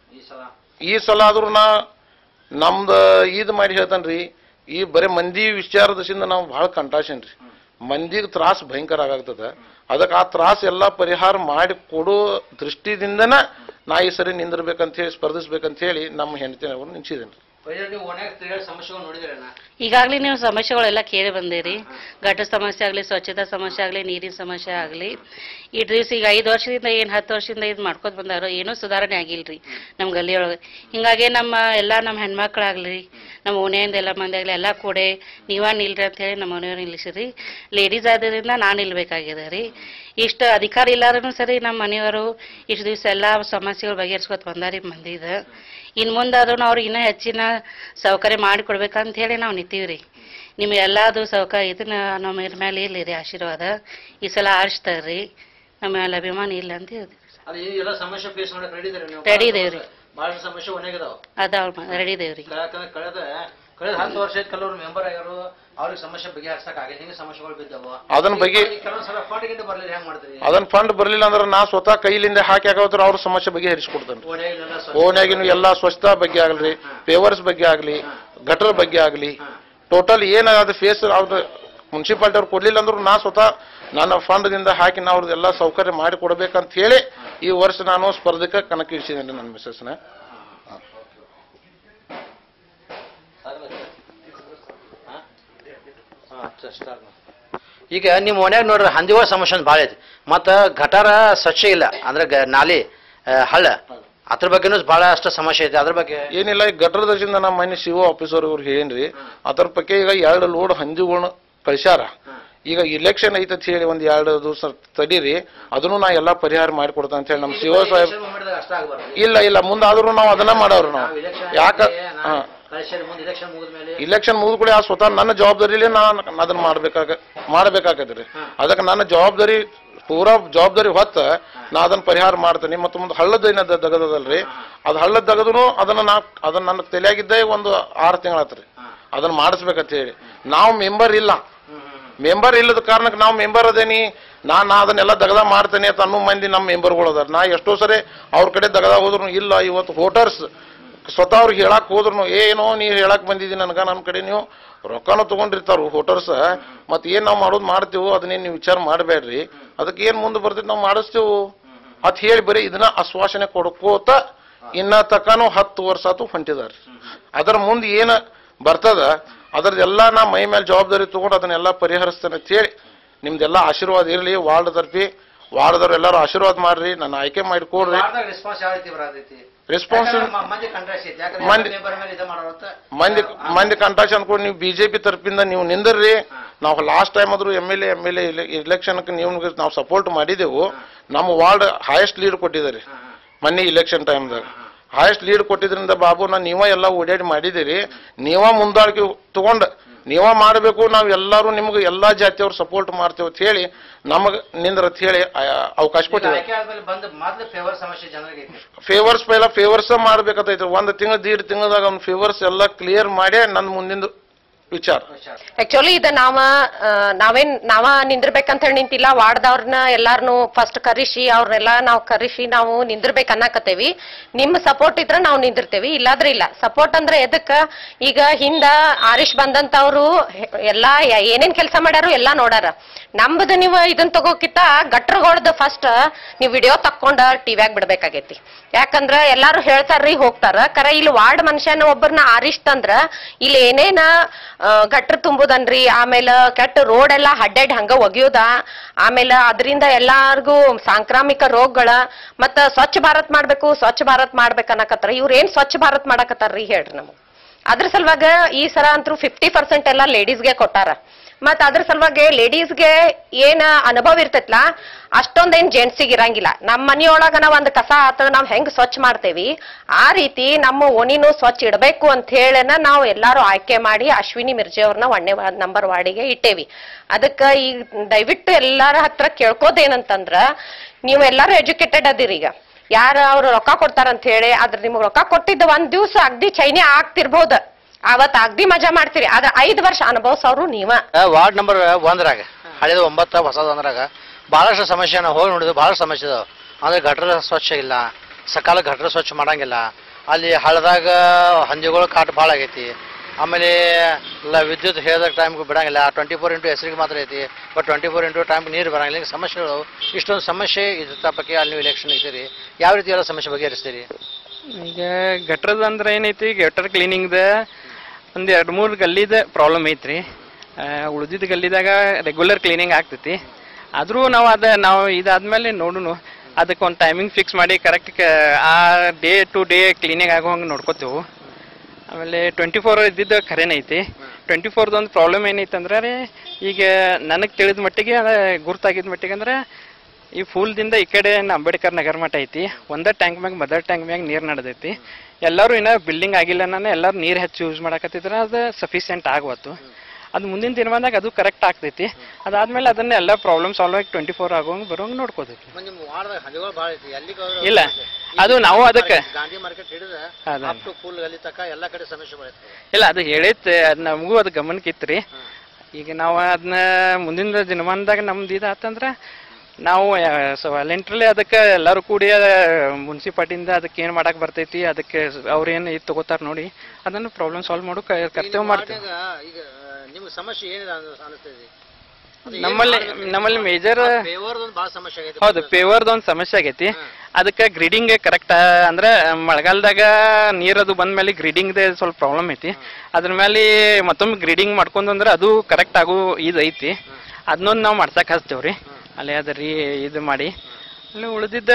ಈ ಸಲ ಆದ್ರೂ ನಾ ನಮ್ದು ಇದ್ ಮಾಡಿ ಹೇಳ್ತಾನ್ರಿ ಈ ಬರೀ ಮಂದಿ ವಿಚಾರದದಿಂದ ನಾವು ಬಹಳ ಕಂಟಾಶನ್ರಿ ಮಂದಿಗೆ ತ್ರಾಸ ಭಯಂಕರ ಆಗಾಗ್ತದ ಅದಕ್ಕೆ ಆ ತ್ರಾಸ ಎಲ್ಲ ಪರಿಹಾರ ಮಾಡಿ ಕೊಡೋ ದೃಷ್ಟಿದಿಂದನ ನಾ ಈ ಸರಿ ನಿಂದಿರ್ಬೇಕಂತ ಹೇಳಿ ಸ್ಪರ್ಧಿಸ್ಬೇಕಂತ ಹೇಳಿ ನಮ್ಮ ಹೆಂಡತಿ ಅವ್ರು ನಿಂತಿದ್ದೇನೆ ನೀವು ಓಣ್ಯಾಗ ತಿರ್ಗಾಡೋ ಸಮಸ್ಯೆಗಳು ನೋಡಿದಿರಣ್ಣ ಈಗಾಗಲೇ ನೀವು ಸಮಸ್ಯೆಗಳೆಲ್ಲ ಕೇಳಿ ಬಂದಿರಿ ಗಟ್ಟ ಸಮಸ್ಯೆ ಆಗಲಿ ಸ್ವಚ್ಛತಾ ಸಮಸ್ಯೆ ಆಗಲಿ ನೀರಿನ ಸಮಸ್ಯೆ ಆಗಲಿ ಈ ದಿವಸ ಈಗ ಐದು ವರ್ಷದಿಂದ ಏನು ಹತ್ತು ವರ್ಷದಿಂದ ಇದು ಮಾಡ್ಕೊತ ಬಂದಾರೋ ಏನೂ ಸುಧಾರಣೆ ಆಗಿಲ್ರಿ ನಮ್ಮ ಗಲ್ಲಿಯೊಳಗೆ ಹಿಂಗಾಗಿ ನಮ್ಮ ಎಲ್ಲ ನಮ್ಮ ಹೆಣ್ಮಕ್ಳಾಗ್ಲಿ ನಮ್ಮ ಓಣೆಯಿಂದ ಎಲ್ಲ ಮಂದಿ ಆಗಲಿ ಎಲ್ಲ ಕೂಡೆ ನೀವ ನಿಲ್ರಿ ಅಂತ ಹೇಳಿ ನಮ್ಮ ಮನೆಯವ್ರು ನಿಲ್ಲಿಸಿರಿ ಲೇಡೀಸ್ ಆದ್ರಿಂದ ನಾನು ನಿಲ್ಬೇಕಾಗಿದೆ ರೀ ಇಷ್ಟು ಅಧಿಕಾರ ಇಲ್ಲಾರೂ ಸರಿ ನಮ್ಮ ಮನೆಯವರು ಇಷ್ಟು ದಿವಸ ಎಲ್ಲ ಸಮಸ್ಯೆಗಳು ಬಗೆಹರಿಸ್ಕೊತ ಬಂದಾರಿ ಮಂದಿದ ಇನ್ನು ಮುಂದಾದ್ರೂ ಅವ್ರಿಗೆ ಇನ್ನೂ ಹೆಚ್ಚಿನ ಸೌಕರ್ಯ ಮಾಡಿಕೊಡ್ಬೇಕಂತ ಹೇಳಿ ನಾವು ನಿಂತೀವ್ರಿ ನಿಮ್ಗೆ ಎಲ್ಲದು ಸೌಕರ್ಯ ಇದನ್ನ ನಮ್ಮ ಮೇಲೆ ಇರ್ಲಿ ರೀ ಆಶೀರ್ವಾದ ಈ ಸಲ ಆರಿಸ್ತಾರ್ರಿ ನಮ್ಮ ಮೇಲೆ ಅಭಿಮಾನ ಇಲ್ಲ ಅಂತ ಹೇಳ್ತೀವಿ ಅದು ಈ ಎಲ್ಲ ಸಮಸ್ಯೆ ಫೇಸ್ ಮಾಡಕ್ ರೆಡಿ ಇದ್ದೀರಿ ನೀವು Ready ಇದೇವ್ರಿ. ಭಾಳ ಸಮಸ್ಯೆ ಒಣಗಿದಾವ ಅದಾವ ರೆಡಿ ಇದೇವ್ರಿ ಕಳೆದ ಕಳೆದ ಹತ್ತು ವರ್ಷ ಆಯ್ತು ಕೆಲವರು ಮೆಂಬರ್ ಆಗ್ಯಾರು ಅವ್ರಿಗೆ ಸಮಸ್ಯೆ ಬಗೆಹರಿಸಕ್ ಆಗಿಲ್ಲ ಹಿಂಗೆ ಸಮಸ್ಯೆಗಳು ಬಿದ್ದಾವ ಅದನ್ನ ಬಗ್ಗೆ- ಕೆಲವೊಂದ್ ಸಲ ಫಂಡ್ ಬರ್ಲಿಲ್ಲ ಹೆಂಗ್ ಮಾಡ್ತೀರಿ ಅದನ್ನ ಫಂಡ್ ಬರ್ಲಿಲ್ಲ ಅಂದ್ರೆ ನಾ ಸ್ವತಃ ಕೈಲಿಂದ ಹಾಕಿ ಹಾಕೋದ್ರ ಅವ್ರ ಸಮಸ್ಯೆ ಬಗೆಹರಿಸ್ಕೊಡ್ತೇನೆ ಓಣ್ಯಾಗಿನೆಲ್ಲ ಸ್ವಚ್ಛ- ಓನ್ಯಾಗಿನ ಎಲ್ಲಾ ಸ್ವಚ್ಛತಾ ಬಗ್ಗೆ ಆಗ್ಲಿ ಪೇವರ್ಸ್ ಬಗ್ಗೆ ಆಗ್ಲಿ ಗಟರ್ ಬಗ್ಗೆ ಆಗ್ಲಿ ಟೋಟಲ್ ಏನಾದ ಫೇಸ್ ಅವ್ರ ಮುನ್ಸಿಪಾಲ್ಟಿ ಅವ್ರು ಕೊಡ್ಲಿಲ್ಲ ಅಂದ್ರು ನಾ ಸ್ವತಃ ನನ್ನ ಫಂಡ್ ದಿಂದ ಹಾಕಿ ನಾ ಅವ್ರದ್ದು ಎಲ್ಲಾ ಸೌಕರ್ಯ ಮಾಡಿ ಕೊಡ್ಬೇಕಂತ ಹೇಳಿ ಈ ವರ್ಷ ನಾನು ಸ್ಪರ್ಧೆಗೆ ಕಣಕ್ಕಿಳಿಸಿದ್ದೇನೆ ನನ್ನ ಮಿಸಸ್ನ ಈಗ ನಿಮ್ಮ ಮನ್ಯಾಗ ನೋಡ್ರಿ ಹಂದಿಗಳ ಸಮಸ್ಯೆ ಒಂದು ಭಾಳ ಐತಿ ಮತ್ತು ಗಟಾರ ಸ್ವಚ್ಛ ಇಲ್ಲ ಅಂದ್ರೆ ಗ- ನಾಲಿ ಆ, ಹಳ್ಳ ಅದ್ರ ಬಗ್ಗೆನೂ ಭಾಳ ಅಷ್ಟು ಸಮಸ್ಯೆ ಐತಿ ಅದ್ರ ಬಗ್ಗೆ ಏನಿಲ್ಲ ಈ ಗಟರದಿಂದ ನಮ್ಮ ಮನೆ ಸಿ ಆಫೀಸರ್ ಇವ್ರು ಹೇಳೇನ್ರಿ ಅದ್ರ ಬಗ್ಗೆ ಈಗ ಎರಡು ಲೋಡ್ ಹಂದಿಗಳನ್ನ ಕಳ್ಸ್ಯಾರ ಈಗ ಇಲೆಕ್ಷನ್ ಐತಂತ ಹೇಳಿ ಒಂದ್ ಎರಡು ದಿವಸ ತಡೀರಿ ಅದನ್ನು ನಾ ಎಲ್ಲಾ ಪರಿಹಾರ ಮಾಡಿಕೊಡ್ತೇನೆ ಅಂತ ಹೇಳಿ ನಮ್ಮ ಶಿವ ಸಾಹೇಬ್ ಅಷ್ಟ ಆಗ್ಬಾರ್ದು ಇಲ್ಲ ಇಲ್ಲ ಮುಂದಾದ್ರೂ ನಾವು ಅದನ್ನ ಮಾಡವ್ರು ನಾವು ಯಾಕ ಹಾ ಕಳಿಸಿ ಮುಂದೆ ಇಲೆಕ್ಷನ್ ಮುಗಿದ್ಮೇಲೆ ಇಲೆಕ್ಷನ್ ಮುಗಿದ ಕೂಡ ಆ ಸ್ವತಃ ನನ್ನ ಜವಾಬ್ದಾರಿಲಿ ನಾನು ಅದನ್ನ ಮಾಡ್ಬೇಕಾಗ ಮಾಡ್ಬೇಕಾಗದ್ರಿ ಅದಕ್ಕೆ ನನ್ನ ಜವಾಬ್ದಾರಿ ಪೂರಾ ಜವಾಬ್ದಾರಿ ಹೊತ್ತ ನಾ ಅದನ್ನ ಪರಿಹಾರ ಮಾಡ್ತೇನೆ ಮತ್ತು ಮುಂದೆ ಹಳ್ಳದ ಏನದ ದಗದದಲ್ರಿ ಅದು ಹಳ್ಳದ ದಗದನು ಅದನ್ನ ನಾ ಅದನ್ನ ನನ್ನ ತಲೆಯಾಗಿದ್ದೇ ಒಂದು ಆರು ತಿಂಗಳಾತ್ರಿ ಅದನ್ನ ಮಾಡಿಸ್ಬೇಕಂತ ಹೇಳಿ ನಾವು ಮೆಂಬರ್ ಇಲ್ಲ ಮೆಂಬರ್ ಇಲ್ಲದ ಕಾರಣಕ್ಕೆ ನಾವು ಮೆಂಬರ್ ಅದೇನಿ ನಾ ನಾ ಅದನ್ನೆಲ್ಲ ದಗದ ಮಾಡ್ತೇನೆ ಅಂತ ಅನ್ನೋ ಮಂದಿ ನಮ್ಮ ಮೆಂಬರ್ಗಳು ಅದಾರ ನಾ ಎಷ್ಟೋ ಸರಿ ಅವ್ರ ಕಡೆ ದಗದ ಹೋದ್ರು ಇಲ್ಲ ಇವತ್ತು ವೋಟರ್ಸ್ ಸ್ವತಃ ಅವ್ರಿಗೆ ಹೇಳಕ್ ಹೋದ್ರು ಏನೋ ನೀವು ಹೇಳಕ್ ಬಂದಿದ್ದೀನಿ ನನಗ ನನ್ನ ಕಡೆ ನೀವು ರೊಕ್ಕನೂ ತಗೊಂಡಿರ್ತಾರು ವೋಟರ್ಸ್ ಮತ್ತೆ ಏನ್ ನಾವು ಮಾಡೋದು ಮಾಡ್ತೀವೋ ಅದನ್ನೇನು ನೀವು ವಿಚಾರ ಮಾಡಬೇಡ್ರಿ ಅದಕ್ಕೆ ಏನ್ ಮುಂದೆ ಬರ್ತೈತಿ ನಾವು ಮಾಡಿಸ್ತೀವಿ ಅತ್ ಹೇಳಿ ಬರೀ ಇದನ್ನ ಆಶ್ವಾಸನೆ ಕೊಡ್ಕೋತ ಇನ್ನ ತಕನು ಹತ್ತು ವರ್ಷ ಆತು ಹೊಂಟಿದಾರ ಅದರ ಮುಂದೆ ಏನ ಬರ್ತದ ಅದ್ರದ್ದೆಲ್ಲ ನಾ ಮೈ ಮೇಲೆ ಜವಾಬ್ದಾರಿ ತಗೊಂಡು ಅದನ್ನೆಲ್ಲ ಪರಿಹರಿಸ್ತೇನೆ ಅಂತ ಹೇಳಿ ನಿಮ್ದೆಲ್ಲ ಆಶೀರ್ವಾದ ಇರಲಿ ವಾರ್ಡ್ ತರ್ಪಿ ವಾರ್ಡ್ದವ್ರು ಎಲ್ಲರೂ ಆಶೀರ್ವಾದ ಮಾಡ್ರಿ ನನ್ನ ಆಯ್ಕೆ ಮಾಡಿ ಕೊಡ್ರಿ ರೆಸ್ಪಾನ್ಸ್ ಯಾವ ರೀತಿ ಬರತೈತಿ ರೆಸ್ಪಾನ್ಸ್ ಯಾಕಂದ್ರೆ ಮ- ಮಂದಿ ಕಂಟ್ರಾಸ್ಟ್ ಐತಿ ಯಾಕಂದ್ರೆ ಮಂದಿ- ಮೆಂಬರ್ ಮೇಲೆ ಇದು ಮಾಡೋತ್ತ ಮಂದಿ ಮಂದಿ ಕಾಂಟ್ರಾಕ್ಟ್ ಅನ್ಕೊಂಡು ನೀವು ಬಿಜೆಪಿ ತರಪಿಂದ ನೀವು ನಿಂದಿರ್ರಿ ನಾವು ಲಾಸ್ಟ್ ಟೈಮ್ ಆದ್ರೂ M L A M L A ಇಲೆಕ್ಷನ್ಗೆ ನೀವು ನಾವು ಸಪೋರ್ಟ್ ಮಾಡಿದೆವು ನಮ್ಮ ವಾರ್ಡ್ ಹೈಯೆಸ್ಟ್ ಲೀಡ್ ಕೊಟ್ಟಿದ್ದಾರೆ ಮೊನ್ನೆ ಇಲೆಕ್ಷನ್ ಟೈಮ್ದಾಗ ಹೈಯೆಸ್ಟ್ ಲೀಡ್ ಕೊಟ್ಟಿದ್ರಿಂದ ಬಾಬು ನಾನು ನೀವ ಎಲ್ಲ ಓಡಾಡಿ ಮಾಡಿದಿರಿ ನೀವ ಮುಂದಾಳಿಕೆ ತಗೊಂಡ್ ನೀವ ಮಾಡಬೇಕು ನಾವು ಎಲ್ಲರೂ ನಿಮ್ಗೆ ಎಲ್ಲಾ ಜಾತಿಯವ್ರು ಸಪೋರ್ಟ್ ಮಾಡ್ತೇವೆ ಅಂತ ಹೇಳಿ ನಮಗ್ ನಿಂದ್ರ ಅಂತ ಹೇಳಿ ಆ, ಅವಕಾಶ ಈಗ ಕೊಟ್ಟಿದ್ದಾರೆ ಆಯ್ಕೆ ಆದ್ಮೇಲೆ ಬಂದ ಮೊದ್ಲು ಫೇವರ್ ಸಮಸ್ಯೆ ಜನರಿಗೆ ಐತಿ ಫೇವರ್ಸ್ ಪೈಲ ಫೇವರ್ಸ್ ಮಾಡ್ಬೇಕಂತೈತ್ರಿ ಒಂದ್ ತಿಂಗಳ ದೀಡ್ ತಿಂಗಳದಾಗ ಅವ್ನ ಫೇವರ್ಸ್ ಎಲ್ಲ ಕ್ಲಿಯರ್ ಮಾಡೇ ನನ್ನ ಮುಂದಿನ ವಿಚಾರ ಆಕ್ಚುಲಿ ಇದ ನಾವ ಆ, ನಾವೇನ್ ನಾವ ನಿಂದಿರ್ಬೇಕಂತ ಹೇಳಿ ನಿಂತಿಲ್ಲ ವಾರ್ಡ್ದವ್ರನ್ನ ಎಲ್ಲಾರ್ನು ಫಸ್ಟ್ ಕರಿಸಿ ಅವ್ರನ್ನೆಲ್ಲ ನಾವು ಕರಿಸಿ ನಾವು ನಿಂದಿರ್ಬೇಕು ಅನ್ನಕತ್ತೇವಿ ನಿಮ್ಮ ಸಪೋರ್ಟ್ ಇದ್ರ ನಾವು ನಿಂದಿರ್ತೇವಿ ಇಲ್ಲಾದ್ರೆ ಇಲ್ಲ ಸಪೋರ್ಟ್ ಅಂದ್ರೆ ಎದಕ್ಕ ಈಗ ಹಿಂದ ಆರಿಶ್ ಬಂದಂತವ್ರು ಹೆ- ಎಲ್ಲಾ ಯ- ಏನೇನ್ ಕೆಲಸ ಮಾಡ್ಯಾರು ಎಲ್ಲಾ ನೋಡ್ಯಾರ ನಮ್ದು ನೀವು ಇದನ್ ತಗೋಕಿತ್ತ ಗಟ್ರಗೊಳ್ದ ಫಸ್ಟ್ ನೀವು ವಿಡಿಯೋ ತಕ್ಕೊಂಡ ಟಿವ್ಯಾಗ ಬಿಡ್ಬೇಕಾಗೈತಿ ಯಾಕಂದ್ರ ಎಲ್ಲಾರು ಹೇಳ್ತಾರ್ರಿ ಹೋಗ್ತಾರ ಕರ ಇಲ್ಲಿ ವಾರ್ಡ್ ಮನುಷ್ಯನ ಒಬ್ಬರನ್ನ ಆರಿಶ್ ತಂದ್ರ ಇಲ್ಲಿ ಏನೇನ ಆ, ಗಟ್ರ ತುಂಬುದನ್ರಿ ಆಮೇಲೆ ಕೆಟ್ಟ ರೋಡ್ ಎಲ್ಲಾ ಅಡ್ಡಾಡಿ ಹಂಗ ಒಗಿಯೋದ ಆಮೇಲೆ ಅದರಿಂದ ಎಲ್ಲಾರ್ಗೂ ಸಾಂಕ್ರಾಮಿಕ ರೋಗಗಳ ಮತ್ತ ಸ್ವಚ್ಛ ಭಾರತ್ ಮಾಡ್ಬೇಕು ಸ್ವಚ್ಛ ಭಾರತ್ ಮಾಡ್ಬೇಕು ಅನ್ನಕತ್ತಾರ ಇವ್ರ ಏನ್ ಸ್ವಚ್ಛ ಭಾರತ್ ಮಾಡಕತ್ತಾರ್ರಿ ಹೇಳ್ರಿ ನಮಗ್ ಅದ್ರ ಸಲುವಾಗ ಈ ಸಲ ಅಂತೂ ಫಿಫ್ಟಿ ಪರ್ಸೆಂಟ್ ಎಲ್ಲ ಲೇಡೀಸ್ಗೆ ಕೊಟ್ಟಾರ ಮತ್ ಅದ್ರ ಸಲುವಾಗಿ ಲೇಡೀಸ್ಗೆ ಏನ್ ಅನುಭವ ಇರ್ತೈತ್ಲ ಅಷ್ಟೊಂದೇನ್ ಜೆಂಟ್ಸಿಗೆ ಇರಂಗಿಲ್ಲ ನಮ್ಮ ಮನಿಯೊಳಗ ನಾವ್ ಒಂದ್ ಕಸ ಆತ ನಾವ್ ಹೆಂಗ್ ಸ್ವಚ್ಛ ಮಾಡ್ತೇವಿ ಆ ರೀತಿ ನಮ್ಮ ಓಣಿನೂ ಸ್ವಚ್ಛ ಇಡಬೇಕು ಅಂತ ಹೇಳನ ನಾವು ಎಲ್ಲಾರು ಆಯ್ಕೆ ಮಾಡಿ ಅಶ್ವಿನಿ ಮಿರ್ಜಿ ಅವ್ರನ್ನ ಒಂದನೇ ನಂಬರ್ ವಾರ್ಡಿಗೆ ಇಟ್ಟೇವಿ ಅದಕ್ಕ ಈಗ ದಯವಿಟ್ಟು ಎಲ್ಲಾರ ಹತ್ರ ಕೇಳ್ಕೋದೇನಂತಂದ್ರ ನೀವು ಎಲ್ಲಾರು ಎಜುಕೇಟೆಡ್ ಅದಿರಿ ಈಗ ಯಾರ ಅವ್ರು ರೊಕ್ಕ ಕೊಡ್ತಾರಂತ ಹೇಳಿ ಅದ್ರ ನಿಮ್ಗ್ ರೊಕ್ಕ ಕೊಟ್ಟಿದ್ದ ಒಂದ್ ದಿವ್ಸ ಅಗ್ದಿ ಚೈನಿ ಆಗ್ತಿರ್ಬೋದ ಅವತ್ ಅಗ್ದಿ ಮಜಾ ಮಾಡ್ತೀರಿ ಆದ್ರ ಐದ್ ವರ್ಷ ಅನುಭವಿಸೋರು ನೀವ ವಾರ್ಡ್ ನಂಬರ್ ಒಂದರಾಗ ಹಳೇದು ಒಂಬತ್ತ ಹೊಸದ ಒಂದರಾಗ ಬಹಳಷ್ಟು ಸಮಸ್ಯೆ ನಾವು ಹೋಗಿ ನೋಡಿದ್ವಿ ಬಹಳಷ್ಟು ಸಮಸ್ಯೆ ಇದಾವೆ ಅಂದ್ರೆ ಗಟ್ರ ಸ್ವಚ್ಛ ಇಲ್ಲ ಸಕಾಲ ಗಟ್ರ ಸ್ವಚ್ಛ ಮಾಡಂಗಿಲ್ಲ ಅಲ್ಲಿ ಹಳದಾಗ ಹಂದಿಗಳು ಕಾಟ ಭಾಳ ಆಗೈತಿ ಆಮೇಲೆ ಎಲ್ಲ ವಿದ್ಯುತ್ ಹೇಳಿದ ಟೈಮ್ಗೆ ಬಿಡಂಗಿಲ್ಲ ಟ್ವೆಂಟಿ ಫೋರ್ ಇಂಟು ಹೆಸರಿಗೆ ಮಾತ್ರ ಐತಿ but twenty four into time ನೀರು ಬರಂಗಿಲ್ಲ ಹಿಂಗೆ ಸಮಸ್ಯೆಗಳು ಇಷ್ಟೊಂದು ಸಮಸ್ಯೆ ಇದ್ರ ತಪ್ಪಕ್ಕೆ ಅಲ್ಲಿ ನೀವು ಎಲೆಕ್ಷನ್ ಇದ್ದೀರಿ ಯಾವ ರೀತಿ ಎಲ್ಲ ಸಮಸ್ಯೆ ಬಗೆಹರಿಸ್ತೀರಿ ಈಗ ಗಟ್ರದ ಅಂದ್ರೆ ಏನೈತಿ ಗಟರ್ ಕ್ಲೀನಿಂಗ್ದ ಒಂದ್ ಎರಡು ಮೂರು ಗಲ್ಲಿದ ಪ್ರಾಬ್ಲಮ್ ಐತ್ರಿ ಉಳಿದಿದ್ದ ಗಲ್ಲಿದಾಗ ರೆಗ್ಯುಲರ್ ಕ್ಲೀನಿಂಗ್ ಆಗ್ತೈತಿ ಆದ್ರೂ ನಾವು ಅದ ನಾವು ಇದಾದ್ಮೇಲೆ ನೋಡುನು ಅದಕ್ಕೆ ಒಂದು ಟೈಮಿಂಗ್ ಫಿಕ್ಸ್ ಮಾಡಿ ಕರೆಕ್ಟ್ ಆ ಡೇ ಟು ಡೇ ಕ್ಲೀನಿಂಗ್ ಆಗೋ ಹಂಗೆ ನೋಡ್ಕೋತೇವು ಆಮೇಲೆ ಟ್ವೆಂಟಿ ಫೋರ್ ಇದ್ದಿದ್ದು ಖರೇನ ಐತಿ ಟ್ವೆಂಟಿ ಫೋರ್ದು ಒಂದು ಪ್ರಾಬ್ಲಮ್ ಏನೈತೆ ಅಂದ್ರೆ ರೀ ಈಗ ನನಗೆ ತಿಳಿದ ಮಟ್ಟಿಗೆ ಅದ ಗುರ್ತಾಗಿದ್ದ ಮಟ್ಟಿಗೆ ಅಂದ್ರೆ ಈ ಫೂಲ್ದಿಂದ ಈ ಕಡೆ ಏನ್ ಅಂಬೇಡ್ಕರ್ ನಗರ ಮಠ ಐತಿ ಒಂದೇ ಟ್ಯಾಂಕ್ ಮ್ಯಾಗ ಮದರ್ ಟ್ಯಾಂಕ್ ಮ್ಯಾಗ ನೀರು ನಡೆದೈತಿ ಎಲ್ಲರೂ ಇನ್ನ ಬಿಲ್ಡಿಂಗ್ ಆಗಿಲ್ಲ ನಾನು ಎಲ್ಲರೂ ನೀರು ಹೆಚ್ಚು ಯೂಸ್ ಮಾಡಕತ್ತಿದ್ರೆ ಅದು ಸಫಿಷಿಯೆಂಟ್ ಆಗ್ವತ್ತು ಅದು ಮುಂದಿನ ದಿನಮಾನದಾಗ ಅದು ಕರೆಕ್ಟ್ ಆಗ್ತೈತಿ ಅದಾದ್ಮೇಲೆ ಅದನ್ನ ಎಲ್ಲ ಪ್ರಾಬ್ಲಮ್ ಸಾಲ್ವ್ ಆಗಿ ಟ್ವೆಂಟಿ ಫೋರ್ ಆಗೋಂಗ್ ಬರೋಂಗ್ ನೋಡ್ಕೋತೈತಿ ನಿಮ್ಮ ವಾರ್ಡ್ದಾಗ ಹಂದಿಗಳು ಭಾಳ ಐತಿ ಎಲ್ಲಿಗೆ ಹೋದ್ರು ಇಲ್ಲ ಅದು ನಾವು ಅದಕ್ಕೆ ಗಾಂಧಿ ಮಾರ್ಕೆಟ್ ಹಿಡಿದ ಅದೇ. ಅಪ್ ಟು ಫುಲ್ ಗಲ್ಲಿ ತಕ ಎಲ್ಲ ಕಡೆ ಸಮಸ್ಯೆ ಬರುತ್ತೆ ಇಲ್ಲ ಅದು ಹೇಳೈತೆ ಅದು ನಮಗೂ ಅದು ಗಮನಕ್ಕೆ ಇತ್ರಿ ಈಗ ನಾವು ಅದನ್ನ ಮುಂದಿನ ದಿನಮಾನದಾಗ ನಮ್ದು ಇದಾತಂದ್ರೆ ನಾವು ವಾಲೆಂಟ್ರಲಿ ಅದಕ್ಕೆ ಎಲ್ಲರೂ ಕೂಡಿ ಮುನ್ಸಿಪಾಲ್ಟಿಯಿಂದ ಅದಕ್ಕೆ ಏನು ಮಾಡಕ್ ಬರ್ತೈತಿ ಅದಕ್ಕೆ ಅವ್ರೇನು ಇದು ತಗೋತಾರ ನೋಡಿ ಅದನ್ನು ಪ್ರಾಬ್ಲಮ್ ಸಾಲ್ವ್ ಮಾಡೋ ಕ- ಕರ್ತವ್ಯ ಮಾಡ್ತೀವಿ ವಾರ್ಡ್ನ್ಯಾಗ ಈಗ ನಿಮ್ಗೆ ಸಮಸ್ಯೆ ಏನಿದೆ ಅನಿಸ್ತದೆ ನಮ್ಮಲ್ಲಿ ನಮ್ಮಲ್ಲಿ ಮೇಜರ್ ಫೇವರ್ದೊಂದು ಭಾಳ ಸಮಸ್ಯೆ ಆಗೈತೆ ಹೌದು ಪೇವರ್ದು ಒಂದು ಸಮಸ್ಯೆ ಆಗೈತಿ ಅದಕ್ಕೆ ಗ್ರೀಡಿಂಗ್ ಕರೆಕ್ಟ್ ಅಂದ್ರೆ ಮಳೆಗಾಲದಾಗ ನೀರದು ಬಂದ್ಮೇಲೆ ಗ್ರೀಡಿಂಗ್ ಸ್ವಲ್ಪ ಪ್ರಾಬ್ಲಮ್ ಐತಿ ಅದ್ರ ಮೇಲೆ ಮತ್ತೊಮ್ಮೆ ಗ್ರೀಡಿಂಗ್ ಮಾಡ್ಕೊಂಡ್ರೆ ಅದು ಕರೆಕ್ಟ್ ಆಗೋ ಇದು ಐತಿ ಅದನ್ನೊಂದು ನಾವು ಮಾಡ್ಸಕ್ ಹಚ್ತೇವ್ರಿ ಅಲ್ಲಿ ಅದ ರೀ ಇದು ಮಾಡಿ ಅಲ್ಲಿ ಉಳಿದಿದ್ದ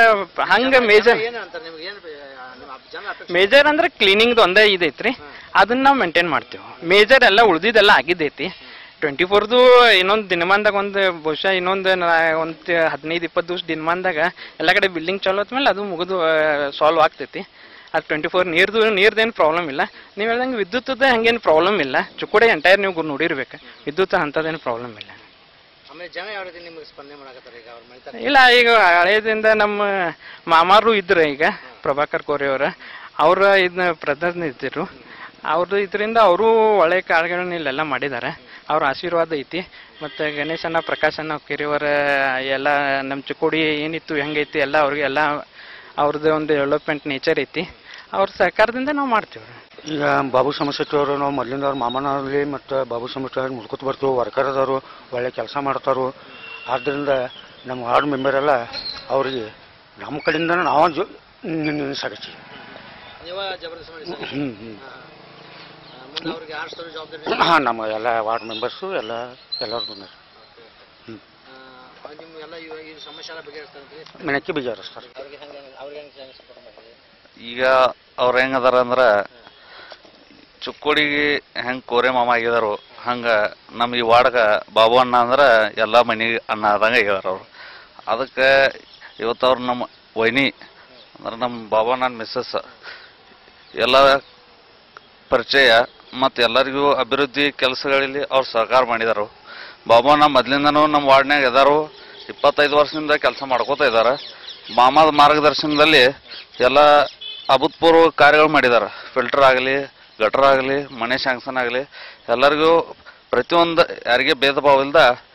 ಹಂಗ ಮೇಜರ್ ಏನು ಅಂತಾರೆ ನಿಮ್ಗೆ ಏನು ನಿಮ್ಮ ಜನ ಅಪೇಕ್ಷೆ ಮೇಜರ್ ಅಂದ್ರೆ ಕ್ಲೀನಿಂಗ್ ಒಂದೇ ಇದೈತ್ರಿ ಅದನ್ನ ನಾವು ಮೇಂಟೈನ್ ಮಾಡ್ತೇವೆ ಮೇಜರ್ ಎಲ್ಲ ಉಳ್ದಿದ್ದೆಲ್ಲ ಆಗಿದ್ದೈತಿ ಟ್ವೆಂಟಿ ಫೋರ್ದು ಇನ್ನೊಂದು ದಿನಮಾನದಾಗ ಒಂದು ಬಹುಶಃ ಇನ್ನೊಂದು ಒಂದು ಹದಿನೈದು ಇಪ್ಪತ್ತು ದಿವಸ ದಿನಮಾನದಾಗ ಎಲ್ಲ ಕಡೆ ಬಿಲ್ಡಿಂಗ್ ಚಾಲು ಆದ್ಮೇಲೆ ಅದು ಮುಗಿದು ಸಾಲ್ವ್ ಆಗ್ತೈತಿ ಅದು ಟ್ವೆಂಟಿ ಫೋರ್ ನೀರ್ದು ನೀರ್ದೇನು ಪ್ರಾಬ್ಲಮ್ ಇಲ್ಲ ನೀವು ಹೇಳ್ದಂಗೆ ವಿದ್ಯುತ್ತದ ಹಂಗೇನು ಪ್ರಾಬ್ಲಮ್ ಇಲ್ಲ ಚುಕ್ಕೋಡೆ ಎಂಟೈರ್ ನೀವು ನೋಡಿರ್ಬೇಕು ವಿದ್ಯುತ್ ಅಂಥದ್ದೇನು ಪ್ರಾಬ್ಲಮ್ ಇಲ್ಲ ಆಮೇಲೆ ಜನ ಯಾವ ರೀತಿ ನಿಮಗೆ ಸ್ಪಂದನೆ ಮಾಡಕತ್ತಾರೆ ಈಗ ಅವ್ರ ಮನೆ ಇಲ್ಲ ಈಗ ಹಳೇದಿಂದ ನಮ್ಮ ಮಾಮಾರು ಇದ್ರು ಈಗ ಪ್ರಭಾಕರ್ ಕೋರೆ ಅವರ ಅವ್ರ ಇದನ್ನ ಪ್ರತಿನಿಧಿಸಿದ್ರು ಅವ್ರದ್ದು ಇದರಿಂದ ಅವರು ಒಳ್ಳೆ ಕಾರ್ಯಗಳನ್ನ ಇಲ್ಲೆಲ್ಲ ಮಾಡಿದ್ದಾರೆ ಅವ್ರ ಆಶೀರ್ವಾದ ಐತಿ ಮತ್ತು ಗಣೇಶನ ಪ್ರಕಾಶನ ಕಿರಿಯವರ ಎಲ್ಲ ನಮ್ಮ ಚಿಕ್ಕೋಡಿ ಏನಿತ್ತು ಹೆಂಗೈತಿ ಎಲ್ಲ ಅವ್ರಿಗೆ ಎಲ್ಲ ಅವ್ರದ್ದು ಒಂದು ಡೆವಲಪ್ಮೆಂಟ್ ನೇಚರ್ ಐತಿ ಅವ್ರ ಸಹಕಾರದಿಂದ ನಾವು ಮಾಡ್ತೀವಿ ಈಗ ಬಾಬು ಸಮಸ್ಯೆ ಅವರು ನಾವು ಮೊದಲಿಂದ ಅವ್ರ ಮಾಮನವ್ರಲ್ಲಿ ಮತ್ತು ಬಾಬು ಸಮಸ್ಯೆ ಮುಡ್ಕೊತ ಬರ್ತೀವಿ ವರ್ಕರ್ ಅದಾರು ಒಳ್ಳೆ ಕೆಲಸ ಮಾಡ್ತಾರು ಆದ್ದರಿಂದ ನಮ್ಮ ವಾರ್ಡ್ ಮೆಂಬರ್ ಎಲ್ಲ ಅವರಿಗೆ ನಮ್ಮ ಕಡೆಯಿಂದ ನಾವು ಜೊ ನಿಲ್ಲಿಸಾಕತ್ತೀವಿ ನೀವ ಜಬರ್ದಸ್ತ್ ಮಾಡಿ ಸರ್ ಹ್ಞೂ ಹ್ಞೂ ಮುಂದೆ ಅವ್ರಿಗೆ ಆರಿಸೋರು ಜವಾಬ್ದಾರಿ ಹಾಂ ನಮ್ಮ ಎಲ್ಲ ವಾರ್ಡ್ ಮೆಂಬರ್ಸು ಎಲ್ಲ ಎಲ್ಲರೂ ಬಂದರು ನಿಮ್ಮ ಎಲ್ಲ ಇವ- ಈ ಸಮಸ್ಯೆ ಎಲ್ಲ ಬಗೆಹರಿಸ್ತಾರೆ ಮೆಣಕಿ ಬೀಜಾರಿಸ್ತಾರೆ ಅವ್ರಿಗೆ ಹೆಂಗೆ ಅವ್ರಿಗೆ ಹೆಂಗೆ ಹೆಂಗೆ ಸಪೋರ್ಟ್ ಮಾಡ್ತೀವಿ ಈಗ ಅವ್ರು ಹೆಂಗದಾರ ಅಂದ್ರೆ ಚುಕ್ಕೋಡಿಗೆ ಹೆಂಗೆ ಕೋರೆ ಮಾಮ ಆಗಿದಾರು ಹಂಗೆ ನಮ್ಮ ಈ ವಾರ್ಡ್ಗೆ ಬಾಬು ಅಣ್ಣ ಅಂದ್ರೆ ಎಲ್ಲ ಮನೆಗೆ ಅಣ್ಣ ಆದಂಗೆ ಆಗಿದಾರ ಅವ್ರು ಅದಕ್ಕೆ ಇವತ್ತು ಅವ್ರು ನಮ್ಮ ವೈನಿ ಅಂದ್ರೆ ನಮ್ಮ ಬಾಬು ಅಣ್ಣನ ಮಿಸ್ಸಸ್ ಎಲ್ಲ ಪರಿಚಯ ಮತ್ತು ಎಲ್ಲರಿಗೂ ಅಭಿವೃದ್ಧಿ ಕೆಲಸಗಳಲ್ಲಿ ಅವ್ರು ಸಹಕಾರ ಮಾಡಿದಾರು ಬಾಬು ಅಣ್ಣ ಮೊದಲಿಂದನೂ ನಮ್ಮ ವಾರ್ಡ್ನ್ಯಾಗ ಇದಾರು ಇಪ್ಪತ್ತೈದು ವರ್ಷದಿಂದ ಕೆಲಸ ಮಾಡ್ಕೋತಾ ಇದ್ದಾರೆ ಮಾಮಾದ ಮಾರ್ಗದರ್ಶನದಲ್ಲಿ ಎಲ್ಲ ಅಭೂತಪೂರ್ವ ಕಾರ್ಯಗಳು ಮಾಡಿದ್ದಾರೆ ಫಿಲ್ಟರ್ ಆಗಲಿ ಗಟರ್ ಆಗಲಿ ಮನೆ ಶಾಂಕ್ಷನ್ ಆಗಲಿ ಎಲ್ಲರಿಗೂ ಪ್ರತಿಯೊಂದು ಯಾರಿಗೆ ಭೇದ ಭಾವ ಇಲ್ದ